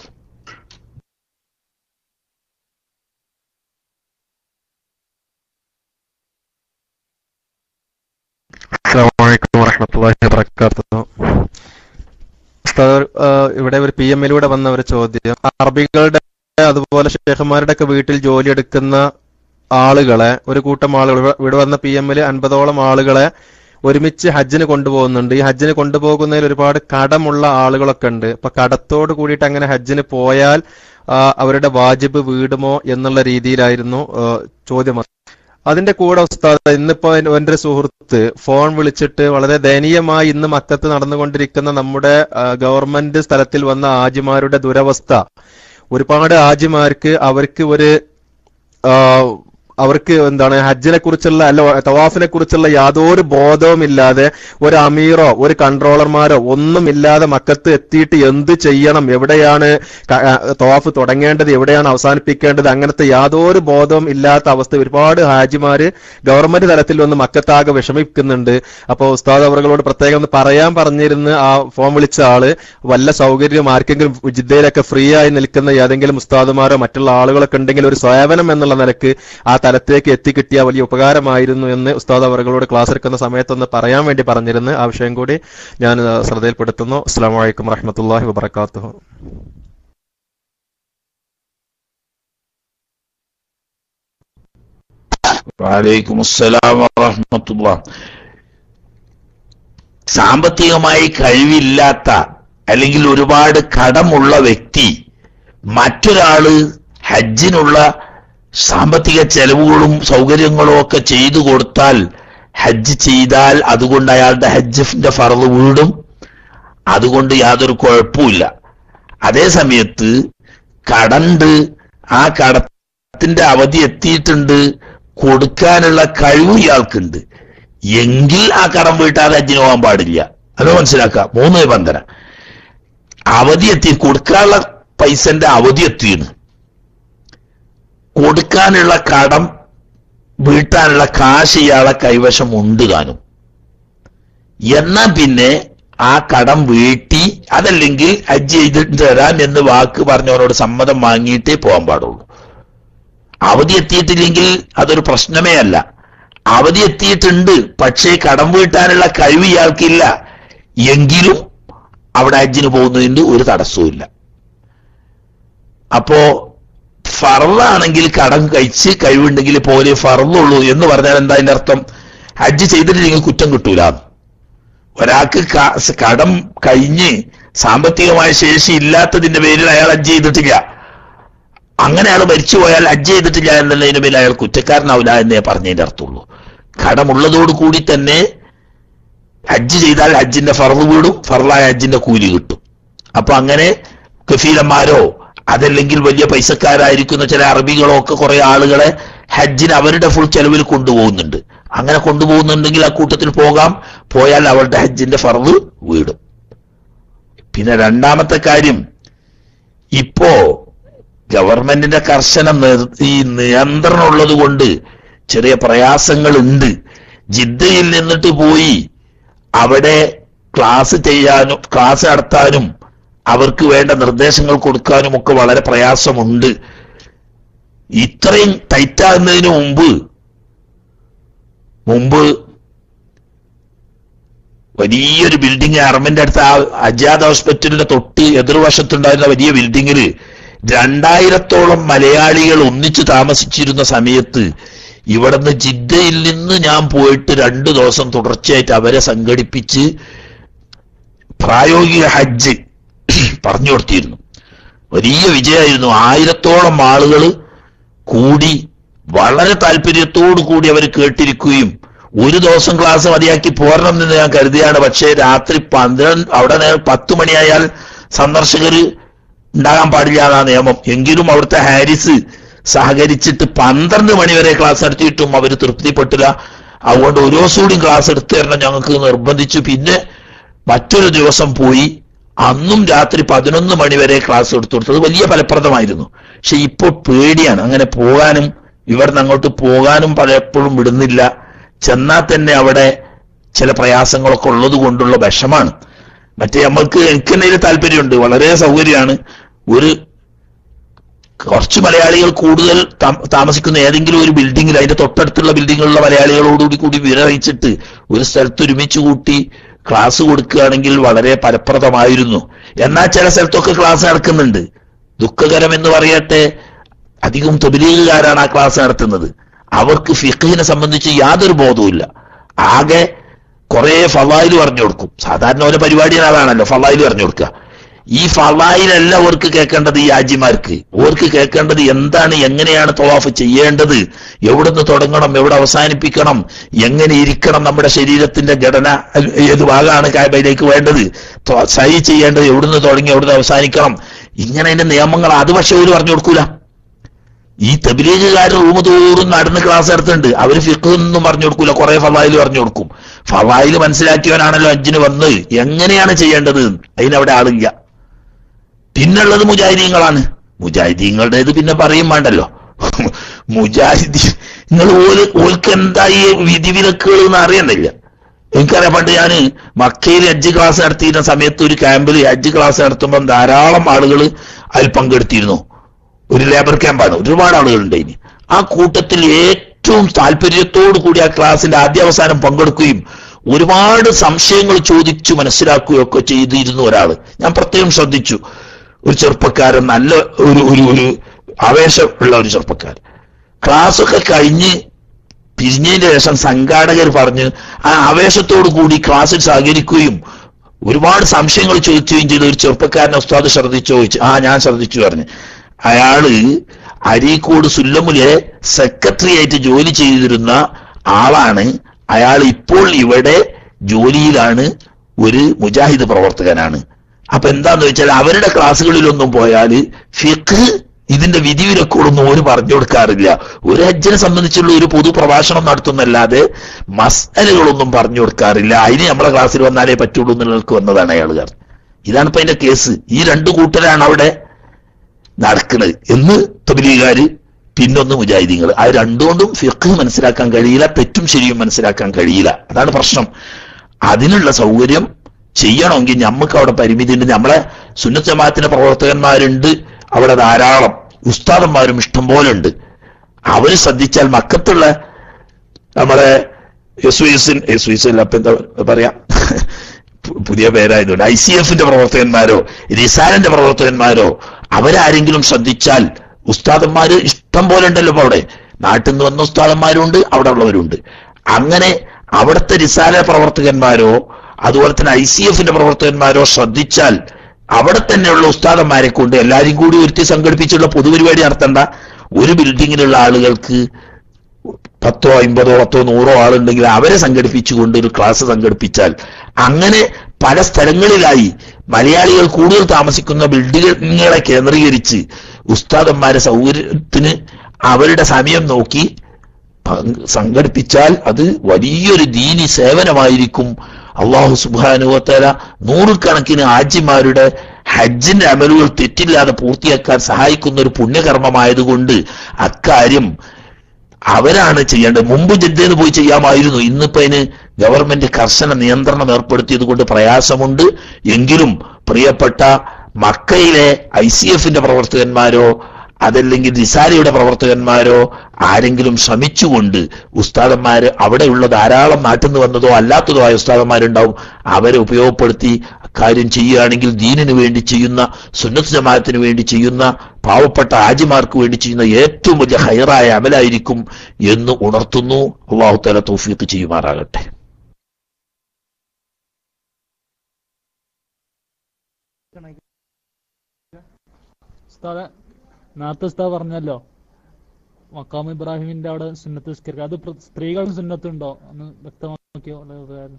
അസ്സാമലൈക്കും വറഹമത്തല്ലാഹി വബറകാതുഹു ഉസ്താദ്, ആ, ഇവിടെ ഒരു പി എമ്മിലൂടെ വന്ന ഒരു ചോദ്യം അറബികളുടെ അതുപോലെ ഷേഖന്മാരുടെ ഒക്കെ വീട്ടിൽ ജോലി എടുക്കുന്ന ആളുകളെ ഒരു കൂട്ടം ആളുകൾ ഇവിടെ- ഇവിടെ വന്ന പി എമ്മില് അൻപതോളം ആളുകളെ ഒരുമിച്ച് ഹജ്ജിന് കൊണ്ടുപോകുന്നുണ്ട് ഈ ഹജ്ജിന് കൊണ്ടുപോകുന്നതിൽ ഒരുപാട് കടമുള്ള ആളുകളൊക്കെ ഉണ്ട് അപ്പൊ കടത്തോട് കൂടിയിട്ട് അങ്ങനെ ഹജ്ജിന് പോയാൽ ആ, അവരുടെ വാജിബ് വീടുമോ എന്നുള്ള രീതിയിലായിരുന്നു ആ, ചോദ്യം അതിന്റെ കൂടെ ഉസ്താദ് ഇന്നിപ്പോ എൻ- എന്റെ ഒരു സുഹൃത്ത് ഫോൺ വിളിച്ചിട്ട് വളരെ ദയനീയമായി ഇന്ന് മക്കത്ത് നടന്നുകൊണ്ടിരിക്കുന്ന നമ്മുടെ ആ, ഗവൺമെന്റ് സ്ഥലത്തിൽ വന്ന ആജിമാരുടെ ദുരവസ്ഥ ഒരുപാട് ആജിമാർക്ക് അവർക്ക് ഒരു ആ, അവർക്ക് എന്താണ് ഹജ്ജിനെ കുറിച്ചുള്ള അല്ല തവാഫിനെ കുറിച്ചുള്ള യാതൊരു ബോധവുമില്ലാതെ ഒരു അമീറോ ഒരു കൺട്രോളർമാരോ ഒന്നുമില്ലാതെ മക്കത്ത് എത്തിയിട്ട് എന്ത് ചെയ്യണം എവിടെയാണ് ക- ആ, തവാഫ് തുടങ്ങേണ്ടത് എവിടെയാണ് അവസാനിപ്പിക്കേണ്ടത് അങ്ങനത്തെ യാതൊരു ബോധവും ഇല്ലാത്ത അവസ്ഥ ഒരുപാട് ഹാജിമാര് ഗവൺമെന്റ് തലത്തിൽ വന്ന് മക്കത്താകെ വിഷമിക്കുന്നുണ്ട് അപ്പോൾ ഉസ്താദ് അവர்களോട് പ്രത്യേകം ഒന്ന് പറയാൻ പറഞ്ഞിരുന്ന് ആ ഫോൺ വിളിച്ച ആള് വല്ല സൗകര്യം ആർക്കെങ്കിലും ജിദ്ദയിലൊക്കെ ഫ്രീ ആയി നിൽക്കുന്ന ഏതെങ്കിലും ഉസ്താദുമാരോ മറ്റുള്ള ആളുകളൊക്കെ ഉണ്ടെങ്കിൽ ഒരു സേവനം എന്നുള്ള നിലക്ക് ആ തലത്തേക്ക് എത്തിക്കിട്ടിയ വലിയ ഉപകാരമായിരുന്നു എന്ന് ഉസ്താദ് അവர்களോട് ക്ലാസ് എടുക്കുന്ന സമയത്തൊന്ന് പറയാൻ വേണ്ടി പറഞ്ഞിരുന്നു ആ വിഷയം കൂടി ഞാൻ ആ, ശ്രദ്ധയിൽപ്പെടുത്തുന്നു അസ്സാം വലൈക്കും വറഹമത്തല്ലാഹി വബർക്കാത്തു വലൈക്കും അസ്സലാം വറഹമത്തുള്ള സാമ്പത്തികമായി കഴിവില്ലാത്ത അല്ലെങ്കിൽ ഒരുപാട് കടമുള്ള വ്യക്തി മറ്റൊരാള് ഹജ്ജിനുള്ള സാമ്പത്തിക ചെലവുകളും സൗകര്യങ്ങളും ഒക്കെ ചെയ്തു കൊടുത്താൽ ഹജ്ജ് ചെയ്താൽ അതുകൊണ്ട് അയാളുടെ ഹജ്ജിന്റെ ഫറവ് വീടും അതുകൊണ്ട് യാതൊരു കുഴപ്പമില്ല അതേ സമയത്ത് കടണ്ട് ആ കടത്തിന്റെ അവധി എത്തിയിട്ടുണ്ട് കൊടുക്കാനുള്ള കഴിവ് ഇയാൾക്കുണ്ട് എങ്കിൽ ആ കടം വീട്ടാതെ ഹജ്ജിന് പോകാൻ പാടില്ല അത് മനസ്സിലാക്കുക മൂന്ന് നിബന്ധന അവധി എത്തി കൊടുക്കാനുള്ള പൈസന്റെ അവധി എത്തിയാണ് കൊടുക്കാനുള്ള കടം വീട്ടാനുള്ള കാശ് ഇയാളെ കൈവശം ഉണ്ട് താനും എന്നാ പിന്നെ ആ കടം വീട്ടി അതല്ലെങ്കിൽ ഹജ്ജ് ചെയ്തിട്ട് തരാം എന്ന് വാക്ക് പറഞ്ഞവനോട് സമ്മതം വാങ്ങിയിട്ടേ പോകാൻ പാടുള്ളൂ അവധി എത്തിയിട്ടില്ലെങ്കിൽ അതൊരു പ്രശ്നമേ അല്ല അവധി എത്തിയിട്ടുണ്ട് പക്ഷേ കടം വീട്ടാനുള്ള കഴിവ് ഇയാൾക്കില്ല എങ്കിലും അവിടെ ഹജ്ജിന് പോകുന്നതിന് ഒരു തടസ്സവും അപ്പോ ഫറലാണെങ്കിൽ കടം കഴിച്ച് കഴിവുണ്ടെങ്കിൽ പോലെ ഫറലുള്ളൂ എന്ന് പറഞ്ഞാൽ എന്താ അതിന്റെ അർത്ഥം ഹജ്ജ് ചെയ്തിട്ടില്ലെങ്കിൽ കുറ്റം കിട്ടൂല ഒരാൾക്ക് ക- കടം കഴിഞ്ഞ് സാമ്പത്തികമായ ശേഷി ഇല്ലാത്തതിന്റെ പേരിൽ അയാൾ ഹജ്ജ് ചെയ്തിട്ടില്ല അങ്ങനെ അയാൾ മരിച്ചു പോയാൽ ഹജ്ജ് ചെയ്തിട്ടില്ല എന്നുള്ളതിന്റെ പേരിൽ അയാൾ കുറ്റക്കാരനാവില്ല എന്നേ പറഞ്ഞതിന്റെ അർത്ഥമുള്ളൂ കടമുള്ളതോട് കൂടി തന്നെ ഹജ്ജ് ചെയ്താൽ ഹജ്ജിന്റെ ഫറവ് വീടും ഫറലായ ഹജ്ജിന്റെ കൂലി കിട്ടും അപ്പൊ അങ്ങനെ കഫീലന്മാരോ അതല്ലെങ്കിൽ വലിയ പൈസക്കാരായിരിക്കുന്ന ചില അറബികളോ ഒക്കെ കുറെ ആളുകളെ ഹജ്ജിന് അവരുടെ ഫുൾ ചെലവിൽ കൊണ്ടുപോകുന്നുണ്ട് അങ്ങനെ കൊണ്ടുപോകുന്നുണ്ടെങ്കിൽ ആ കൂട്ടത്തിൽ പോകാം പോയാൽ അവളുടെ ഹജ്ജിന്റെ ഫറവ് വീടും പിന്നെ രണ്ടാമത്തെ കാര്യം ഇപ്പോ ഗവൺമെന്റിന്റെ കർശന നിർ- ഈ നിയന്ത്രണം ഉള്ളത് കൊണ്ട് ചെറിയ പ്രയാസങ്ങൾ ഉണ്ട് ജിദ്ദയിൽ നിന്നിട്ട് പോയി അവിടെ ക്ലാസ് ചെയ്യാനും ക്ലാസ് നടത്താനും അവർക്ക് വേണ്ട നിർദ്ദേശങ്ങൾ കൊടുക്കാനും ഒക്കെ വളരെ പ്രയാസമുണ്ട് ഇത്രയും ടൈറ്റാകുന്നതിന് മുമ്പ് മുമ്പ് വലിയൊരു ബിൽഡിംഗ് അറമിന്റെ അടുത്ത് ആ അജാദ് ഹോസ്പിറ്റലിന്റെ തൊട്ട് എതിർവശത്തുണ്ടായിരുന്ന വലിയ ബിൽഡിങ്ങില് രണ്ടായിരത്തോളം മലയാളികൾ ഒന്നിച്ചു താമസിച്ചിരുന്ന സമയത്ത് ഇവിടുന്ന് ജിദ്ദയിൽ നിന്ന് ഞാൻ പോയിട്ട് രണ്ടു ദിവസം തുടർച്ചയായിട്ട് അവരെ സംഘടിപ്പിച്ച് പ്രായോഗിക ഹജ്ജ് പറഞ്ഞു കൊടുത്തിരുന്നു വലിയ വിജയമായിരുന്നു ആയിരത്തോളം ആളുകൾ കൂടി വളരെ താല്പര്യത്തോടു കൂടി അവർ കേട്ടിരിക്കുകയും ഒരു ദിവസം ക്ലാസ് മതിയാക്കി പോരണം എന്ന് ഞാൻ കരുതിയാണ് പക്ഷേ രാത്രി പന്ത്രണ്ട് അവിടെ നേ- പത്ത് മണിയായാൽ സന്ദർശകർ ഉണ്ടാകാൻ പാടില്ല എന്നാ നിയമം എങ്കിലും അവിടുത്തെ ഹാരിസ് സഹകരിച്ചിട്ട് പന്ത്രണ്ട് മണി വരെ ക്ലാസ് നടത്തിയിട്ടും അവർ തൃപ്തിപ്പെട്ടില്ല അതുകൊണ്ട് ഒരു ദിവസം കൂടി ക്ലാസ് എടുത്തു തരണം ഞങ്ങൾക്ക് നിർബന്ധിച്ചു പിന്നെ മറ്റൊരു ദിവസം പോയി അന്നും രാത്രി പതിനൊന്ന് മണി വരെ ക്ലാസ് എടുത്തു കൊടുത്തത് വലിയ ഫലപ്രദമായിരുന്നു പക്ഷെ ഇപ്പോൾ പേടിയാണ് അങ്ങനെ പോകാനും ഇവിടുന്ന് അങ്ങോട്ട് പോകാനും പലപ്പോഴും വിടുന്നില്ല ചെന്നാൽ തന്നെ അവിടെ ചില പ്രയാസങ്ങളൊക്കെ ഉള്ളത് കൊണ്ടുള്ള വിഷമാണ് മറ്റേ നമ്മൾക്ക് എനിക്ക് തന്നെ ഇതിൽ താല്പര്യമുണ്ട് വളരെ സൗകര്യമാണ് ഒരു കുറച്ച് മലയാളികൾ കൂടുതൽ താമ- താമസിക്കുന്ന ഏതെങ്കിലും ഒരു ബിൽഡിങ്ങിൽ അതിന്റെ തൊട്ടടുത്തുള്ള ബിൽഡിങ്ങിലുള്ള മലയാളികളോടുകൂടി കൂടി വിരഹിച്ചിട്ട് ഒരു സ്ഥലത്ത് ഒരുമിച്ച് കൂട്ടി ക്ലാസ് കൊടുക്കുകയാണെങ്കിൽ വളരെ ഫലപ്രദമായിരുന്നു എന്നാൽ ചില സ്ഥലത്തൊക്കെ ക്ലാസ് നടക്കുന്നുണ്ട് ദുഃഖകരം എന്ന് പറയട്ടെ അധികം തൊബിലീഗുകാരാണ് ആ ക്ലാസ് നടത്തുന്നത് അവർക്ക് ഫിഖിനെ സംബന്ധിച്ച് യാതൊരു ബോധവുമില്ല ആകെ കുറെ ഫവായിൽ പറഞ്ഞു കൊടുക്കും സാധാരണ ഓരോ പരിപാടി അതാണല്ലോ ഫവായിൽ പറഞ്ഞു കൊടുക്കുക ഈ ഫവായിലല്ല ഓർക്ക് കേൾക്കേണ്ടത് ഈ ആജിമാർക്ക് ഓർക്ക് കേൾക്കേണ്ടത് എന്താണ് എങ്ങനെയാണ് തവാഫ് ചെയ്യേണ്ടത് എവിടുന്ന് തുടങ്ങണം എവിടെ അവസാനിപ്പിക്കണം എങ്ങനെ ഇരിക്കണം നമ്മുടെ ശരീരത്തിന്റെ ഘടന അൽ- ഏത് ഭാഗമാണ് കാബയിലേക്ക് വേണ്ടത് ത്വ- സൈ ചെയ്യേണ്ടത് എവിടുന്ന് തുടങ്ങി എവിടുന്ന് അവസാനിക്കണം ഇങ്ങനെ അതിന്റെ നിയമങ്ങൾ അത് പക്ഷെ ഒരു പറഞ്ഞു കൊടുക്കൂല ഈ തബിലീഗുകാർ റൂം തോറും നടന്ന് ക്ലാസ് എടുത്തുണ്ട് അവര് ഫിഖൊന്നും പറഞ്ഞു കൊടുക്കൂല കുറെ ഫവായിൽ പറഞ്ഞു കൊടുക്കും ഫവായിൽ മനസ്സിലാക്കിയവനാണല്ലോ അഞ്ചിന് വന്ന് എങ്ങനെയാണ് ചെയ്യേണ്ടത് അതിനവിടെ ആളില്ല പിന്നുള്ളത് മുജാഹിദീങ്ങളാണ് മുജാഹിദീങ്ങളുടേത് പിന്നെ പറയും വേണ്ടല്ലോ മുജാഹിദി നിങ്ങൾ ഓല് ഓൽക്ക് എന്താ ഈ വിധിവിലക്കുകൾ എന്ന് അറിയണില്ല എനിക്കറിയാം പണ്ട് ഞാൻ മക്കയിൽ ഹജ്ജ് ക്ലാസ് നടത്തിയിരുന്ന സമയത്ത് ഒരു ക്യാമ്പിൽ ഹജ്ജ് ക്ലാസ് നടത്തുമ്പോൾ ധാരാളം ആളുകൾ അതിൽ പങ്കെടുത്തിരുന്നു ഒരു ലേബർ ക്യാമ്പാണ് ഒരുപാട് ആളുകളുണ്ട് ഇനി ആ കൂട്ടത്തിൽ ഏറ്റവും താല്പര്യത്തോടു കൂടി ആ ക്ലാസ്സിന്റെ ആദ്യ അവസാനം പങ്കെടുക്കുകയും ഒരുപാട് സംശയങ്ങൾ ചോദിച്ചു മനസ്സിലാക്കുകയും ഒക്കെ ചെയ്തിരുന്നു ഒരാള് ഞാൻ പ്രത്യേകം ശ്രദ്ധിച്ചു ഒരു ചെറുപ്പക്കാരൻ നല്ല ഒരു ഒരു ഒരു ആവേശമുള്ള ഒരു ചെറുപ്പക്കാരൻ ക്ലാസ്സൊക്കെ കഴിഞ്ഞ് പിരിഞ്ഞതിന് ശേഷം സംഘാടകർ പറഞ്ഞ് ആ ആവേശത്തോടു കൂടി ക്ലാസ്സിൽ സഹകരിക്കുകയും ഒരുപാട് സംശയങ്ങൾ ചോദിക്കുകയും ചെയ്ത ഒരു ചെറുപ്പക്കാരനെ ഉസ്താദ് ശ്രദ്ധിച്ചു ചോദിച്ചു ആ ഞാൻ ശ്രദ്ധിച്ചു പറഞ്ഞു അയാള് അരീക്കോട് സുല്ലമുലെ സെക്രട്ടറി ആയിട്ട് ജോലി ചെയ്തിരുന്ന ആളാണ് അയാൾ ഇപ്പോൾ ഇവിടെ ജോലിയിലാണ് ഒരു മുജാഹിദ് പ്രവർത്തകനാണ് അപ്പൊ എന്താന്ന് വെച്ചാൽ അവരുടെ ക്ലാസ്സുകളിലൊന്നും പോയാൽ ഫിഖ് ഇതിന്റെ വിധിവിലക്കുകളൊന്നും ഒരു പറഞ്ഞു കൊടുക്കാറില്ല ഒരു ഹജ്ജിനെ സംബന്ധിച്ചുള്ള ഒരു പൊതു പ്രഭാഷണം നടത്തുന്നല്ലാതെ മസലുകളൊന്നും പറഞ്ഞു കൊടുക്കാറില്ല അതിന് നമ്മളെ ക്ലാസ്സിൽ വന്നാലേ പറ്റുള്ളൂ എന്നുള്ളവർക്ക് വന്നതാണ് അയാളുകാർ ഇതാണ് ഇപ്പൊ അതിന്റെ കേസ് ഈ രണ്ടു കൂട്ടരാണ് അവിടെ നടക്കുന്നത് എന്ന് തബലീഗാര് പിന്നൊന്ന് മുജാഹിദീങ്ങൾ അത് രണ്ടുകൊണ്ടും ഫിഖ് മനസ്സിലാക്കാൻ കഴിയില്ല തെറ്റും ശരിയും മനസ്സിലാക്കാൻ കഴിയില്ല അതാണ് പ്രശ്നം അതിനുള്ള സൗകര്യം ചെയ്യണമെങ്കിൽ നമുക്ക് അവിടെ പരിമിതി ഉണ്ട് നമ്മളെ സുന്നത്ത് ജമാഅത്തിന്റെ പ്രവർത്തകന്മാരുണ്ട് അവിടെ ധാരാളം ഉസ്താദന്മാരും ഇഷ്ടം പോലെ ഉണ്ട് അവര് ശ്രദ്ധിച്ചാൽ മക്കത്തുള്ള നമ്മുടെ എസ് എസ് എസ് എസ് അപ്പൊ എന്താ പറയാ പു- പുതിയ പേരായതുകൊണ്ട് ഐ സി എഫിന്റെ പ്രവർത്തകന്മാരോ റിസാലിന്റെ പ്രവർത്തകന്മാരോ അവരാരെങ്കിലും ശ്രദ്ധിച്ചാൽ ഉസ്താദന്മാര് ഇഷ്ടം പോലെ ഉണ്ടല്ലോ ഇപ്പൊ അവിടെ നാട്ടിൽ നിന്ന് വന്ന ഉസ്താദന്മാരുണ്ട് അവിടെ ഉള്ളവരുണ്ട് അങ്ങനെ അവിടുത്തെ റിസാല പ്രവർത്തകന്മാരോ അതുപോലെ തന്നെ ഐ സി എഫിന്റെ പ്രവർത്തകന്മാരോ ശ്രദ്ധിച്ചാൽ അവിടെ തന്നെയുള്ള ഉസ്താദന്മാരെ കൊണ്ട് എല്ലാരും കൂടി ഒരുത്തി സംഘടിപ്പിച്ചുള്ള പൊതുപരിപാടി നടത്തണ്ട ഒരു ബിൽഡിങ്ങിലുള്ള ആളുകൾക്ക് പത്തോ അമ്പതോ പത്തോ നൂറോ ആളുണ്ടെങ്കിൽ അവരെ സംഘടിപ്പിച്ചുകൊണ്ട് ഒരു ക്ലാസ് സംഘടിപ്പിച്ചാൽ അങ്ങനെ പല സ്ഥലങ്ങളിലായി മലയാളികൾ കൂടുതൽ താമസിക്കുന്ന ബിൽഡിങ്ങുകളെ കേന്ദ്രീകരിച്ച് ഉസ്താദന്മാരെ സൗകര്യത്തിന് അവരുടെ സമയം നോക്കി പങ്ക് സംഘടിപ്പിച്ചാൽ അത് വലിയൊരു ദീനി സേവനമായിരിക്കും അള്ളാഹു സുബാനുവത്തല നൂറുകണക്കിന് ആജിമാരുടെ ഹജ്ജിന്റെ അമലുകൾ തെറ്റില്ലാതെ പൂർത്തിയാക്കാൻ സഹായിക്കുന്ന ഒരു പുണ്യകർമ്മമായതുകൊണ്ട് അക്കാര്യം അവരാണ് ചെയ്യേണ്ടത് മുമ്പ് ജദ്ദയിൽ പോയി ചെയ്യാമായിരുന്നു ഇന്നിപ്പോ അതിന് ഗവൺമെന്റ് കർശന നിയന്ത്രണം ഏർപ്പെടുത്തിയത് കൊണ്ട് പ്രയാസമുണ്ട് എങ്കിലും പ്രിയപ്പെട്ട മക്കയിലെ ഐ സി എഫിന്റെ പ്രവർത്തകന്മാരോ അതല്ലെങ്കിൽ നിസാരിയുടെ പ്രവർത്തകന്മാരോ ആരെങ്കിലും ശ്രമിച്ചുകൊണ്ട് ഉസ്താദന്മാര് അവിടെയുള്ള ധാരാളം നാട്ടിൽ നിന്ന് വന്നതോ അല്ലാത്തതോ ആയ ഉസ്താദന്മാരുണ്ടാവും അവരെ ഉപയോഗപ്പെടുത്തി കാര്യം ചെയ്യുകയാണെങ്കിൽ ദീനിനു വേണ്ടി ചെയ്യുന്ന സുന്നത്ത് ജമാഅത്തിന് വേണ്ടി ചെയ്യുന്ന പാവപ്പെട്ട ആജിമാർക്ക് വേണ്ടി ചെയ്യുന്ന ഏറ്റവും വലിയ ഹൈറായ അമലായിരിക്കും എന്ന് ഉണർത്തുന്നു അള്ളാഹു തല തൗഫീഖ് ചെയ്യുമാറാകട്ടെ ഉസ്താദെ നേരത്തെ ഉസ്താദ് പറഞ്ഞല്ലോ മക്കാം ഇബ്രാഹിമിന്റെ അവിടെ സുന്നത്ത് നിസ്കരിക്കുക അത് പ്ര- സ്ത്രീകൾക്ക് സുന്നത്തുണ്ടോ ഒന്ന് വ്യക്തമാക്കിയോ വളരെ ഉപകാരം.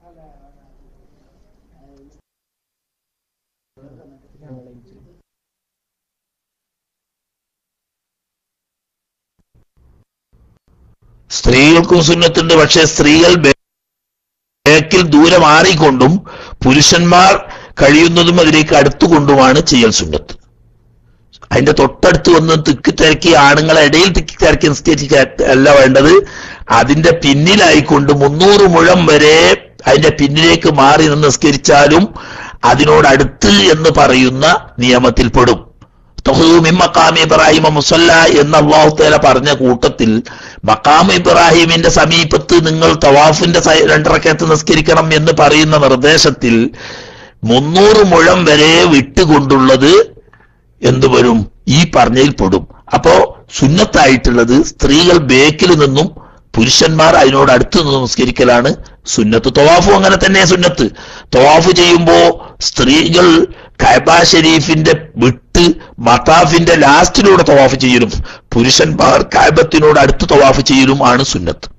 സ്ത്രീകൾക്കും സുന്നത്തുണ്ട് പക്ഷേ സ്ത്രീകൾ ബേക്കിൽ ദൂരെ മാറിക്കൊണ്ടും പുരുഷന്മാർ കഴിയുന്നതും അതിലേക്ക് അടുത്തുകൊണ്ടുമാണ് ചെയ്യൽ സുന്നത്ത് അതിന്റെ തൊട്ടടുത്ത് വന്ന് തിക്കി തിരക്കി ആണുങ്ങളെ ഇടയിൽ തിക്കി തിരക്കി നിസ്കരിക്കുക അല്ല വേണ്ടത് അതിന്റെ പിന്നിലായിക്കൊണ്ട് മുന്നൂറ് മുഴം വരെ അതിന്റെ പിന്നിലേക്ക് മാറി നിന്ന് നിസ്കരിച്ചാലും അതിനോടടുത്ത് എന്ന് പറയുന്ന നിയമത്തിൽപ്പെടും തൊഹൂ മിൻ മക്കാമി ഇബ്രാഹിമ മുസല്ല എന്ന് അള്ളാഹു തആല പറഞ്ഞ കൂട്ടത്തിൽ മക്കാം ഇബ്രാഹിമിന്റെ സമീപത്ത് നിങ്ങൾ തവാഫിന്റെ സൈ- രണ്ടറക്കത്ത് നിസ്കരിക്കണം എന്ന് പറയുന്ന നിർദ്ദേശത്തിൽ മുന്നൂറ് മുഴം വരെ വിട്ടുകൊണ്ടുള്ളത് എന്തു വരും ഈ പറഞ്ഞതിൽ പെടും അപ്പോ സുന്നത്തായിട്ടുള്ളത് സ്ത്രീകൾ ബേക്കിൽ നിന്നും പുരുഷന്മാർ അതിനോട് അടുത്ത് നിന്ന് നമസ്കരിക്കലാണ് സുന്നത്ത് തവാഫും അങ്ങനെ തന്നെ സുന്നത്ത് തവാഫ് ചെയ്യുമ്പോ സ്ത്രീകൾ കൈബ ഷരീഫിന്റെ വിട്ട് മത്താഫിന്റെ ലാസ്റ്റിലൂടെ തവാഫ് ചെയ്യലും പുരുഷന്മാർ കൈബത്തിനോട് അടുത്ത് തവാഫ് ചെയ്യലും ആണ് സുന്നത്ത്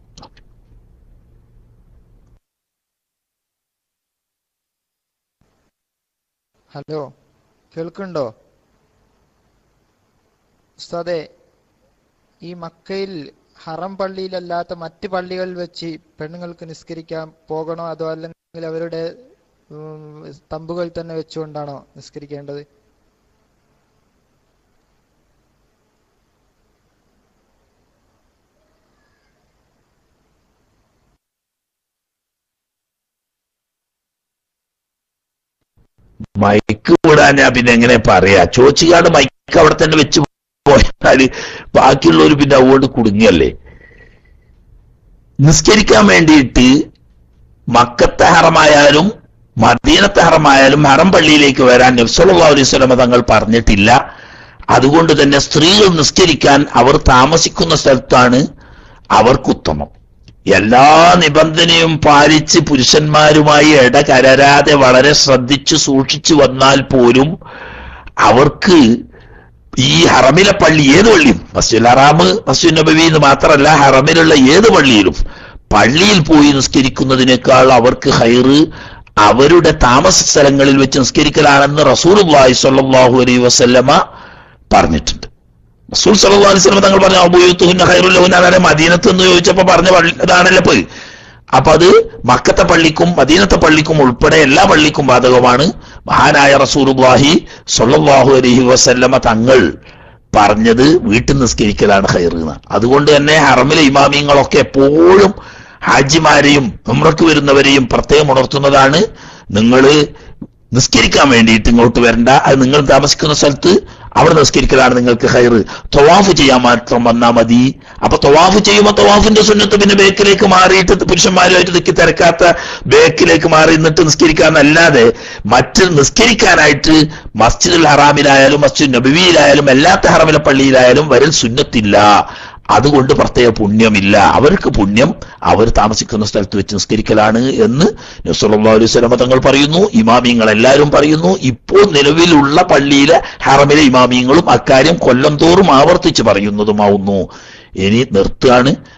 ഹലോ കേൾക്കുന്നുണ്ടോ ഉസ്താദെ ഈ മക്കയിൽ ഹറം പള്ളിയിലല്ലാത്ത മറ്റ് പള്ളികളിൽ വെച്ച് പെണ്ണുങ്ങൾക്ക് നിസ്കരിക്കാൻ പോകണോ അതോ അല്ലെങ്കിൽ അവരുടെ ഉം, തമ്പുകൾ തന്നെ വെച്ചുകൊണ്ടാണോ നിസ്കരിക്കേണ്ടത് മൈക്ക് വിടാൻ ഞാൻ പിന്നെ എങ്ങനെ പറയാ ചോദിച്ചുകാണ്ട് മൈക്ക് അവിടെ തന്നെ വെച്ച് പോയാല് ബാക്കിയുള്ളവർ പിന്നെ അതുകൊണ്ട് കുടുങ്ങിയല്ലേ നിസ്കരിക്കാൻ വേണ്ടിയിട്ട് മക്കത്തെ ഹറമായാലും മദീനത്തെ ഹറമായാലും ഹറം പള്ളിയിലേക്ക് വരാൻ നബ്സല്ലാ അലൈഹി സ്വലമ തങ്ങൾ പറഞ്ഞിട്ടില്ല അതുകൊണ്ട് തന്നെ സ്ത്രീകൾ നിസ്കരിക്കാൻ അവർ താമസിക്കുന്ന സ്ഥലത്താണ് അവർക്കുത്തമം എല്ലാ നിബന്ധനയും പാലിച്ച് പുരുഷന്മാരുമായി ഇടകലരാതെ വളരെ ശ്രദ്ധിച്ചു സൂക്ഷിച്ചു വന്നാൽ പോലും അവർക്ക് ഈ ഹറമിലെ പള്ളി ഏത് പള്ളിയും മസ്ജിദ് ഹറാമ് മസ്ജിദ് നബവി എന്ന് മാത്രമല്ല ഹറമിലുള്ള ഏത് പള്ളിയിലും പള്ളിയിൽ പോയി നിസ്കരിക്കുന്നതിനേക്കാൾ അവർക്ക് ഹൈറ് അവരുടെ താമസ സ്ഥലങ്ങളിൽ വെച്ച് നിസ്കരിക്കലാണെന്ന് റസൂൽ സ്വല്ലല്ലാഹു അലൈഹി വസല്ലമ പറഞ്ഞിട്ടുണ്ട് റസൂൽ സല്ലല്ലാഹു അലൈഹി വസല്ലം തങ്ങൾ പറഞ്ഞു അബൂയുത്തുഹുന്ന ഖൈറുല്ലഹുന്ന അതാണ് മദീനത്ത് എന്ന് ചോദിച്ചപ്പോ പറഞ്ഞ പള്ളി ഇതാണല്ലോ പോയി അപ്പൊ അത് മക്കത്തെ പള്ളിക്കും മദീനത്തെ പള്ളിക്കും ഉൾപ്പെടെ എല്ലാ പള്ളിക്കും ബാധകമാണ് മഹാനായ റസൂലുള്ളാഹി സ്വല്ലല്ലാഹു അലൈഹി വസല്ലമ തങ്ങൾ പറഞ്ഞത് വീട്ടിൽ നിസ്കരിക്കലാണ് ഖൈർ എന്ന് അതുകൊണ്ട് തന്നെ ഹറമിലെ ഇമാമിയങ്ങളൊക്കെ എപ്പോഴും ഹാജിമാരെയും ഉംറക്ക് വരുന്നവരെയും പ്രത്യേകം ഉണർത്തുന്നതാണ് നിങ്ങൾ നിസ്കരിക്കാൻ വേണ്ടിയിട്ട് ഇങ്ങോട്ട് വരണ്ട അത് നിങ്ങൾ താമസിക്കുന്ന സ്ഥലത്ത് അവിടെ നിസ്കരിക്കലാണ് നിങ്ങൾക്ക് ഹൈറ് തൊവാഫ് ചെയ്യാൻ മാത്രം വന്നാൽ മതി അപ്പൊ തൊവാഫ് ചെയ്യുമ്പോൾ തൊവാഫിന്റെ സുന്നത്ത് പിന്നെ ബേക്കിലേക്ക് മാറിയിട്ട് പുരുഷന്മാരുമായിട്ട് നിൽക്കി തിരക്കാത്ത ബേക്കിലേക്ക് മാറി നിന്നിട്ട് നിസ്കരിക്കാന്നല്ലാതെ മറ്റ് നിസ്കരിക്കാനായിട്ട് മസ്ജിദുൽ ഹറാമിലായാലും മസ്ജിദ് നബിവിയിലായാലും എല്ലാത്ത ഹറമിലെ പള്ളിയിലായാലും വരൽ സുന്നത്തില്ല അതുകൊണ്ട് പ്രത്യേക പുണ്യമില്ല അവർക്ക് പുണ്യം അവർ താമസിക്കുന്ന സ്ഥലത്ത് വെച്ച് നിസ്കരിക്കലാണ് എന്ന് നബ്സല്ലാ അലൈഹി സ്വലമ തങ്ങൾ പറയുന്നു ഇമാമിയങ്ങൾ എല്ലാവരും പറയുന്നു ഇപ്പോൾ നിലവിലുള്ള പള്ളിയിലെ ഹറമിലെ ഇമാമിയങ്ങളും അക്കാര്യം കൊല്ലം തോറും ആവർത്തിച്ച് പറയുന്നതുമാവുന്നു ഇനി നിർത്തുകയാണ്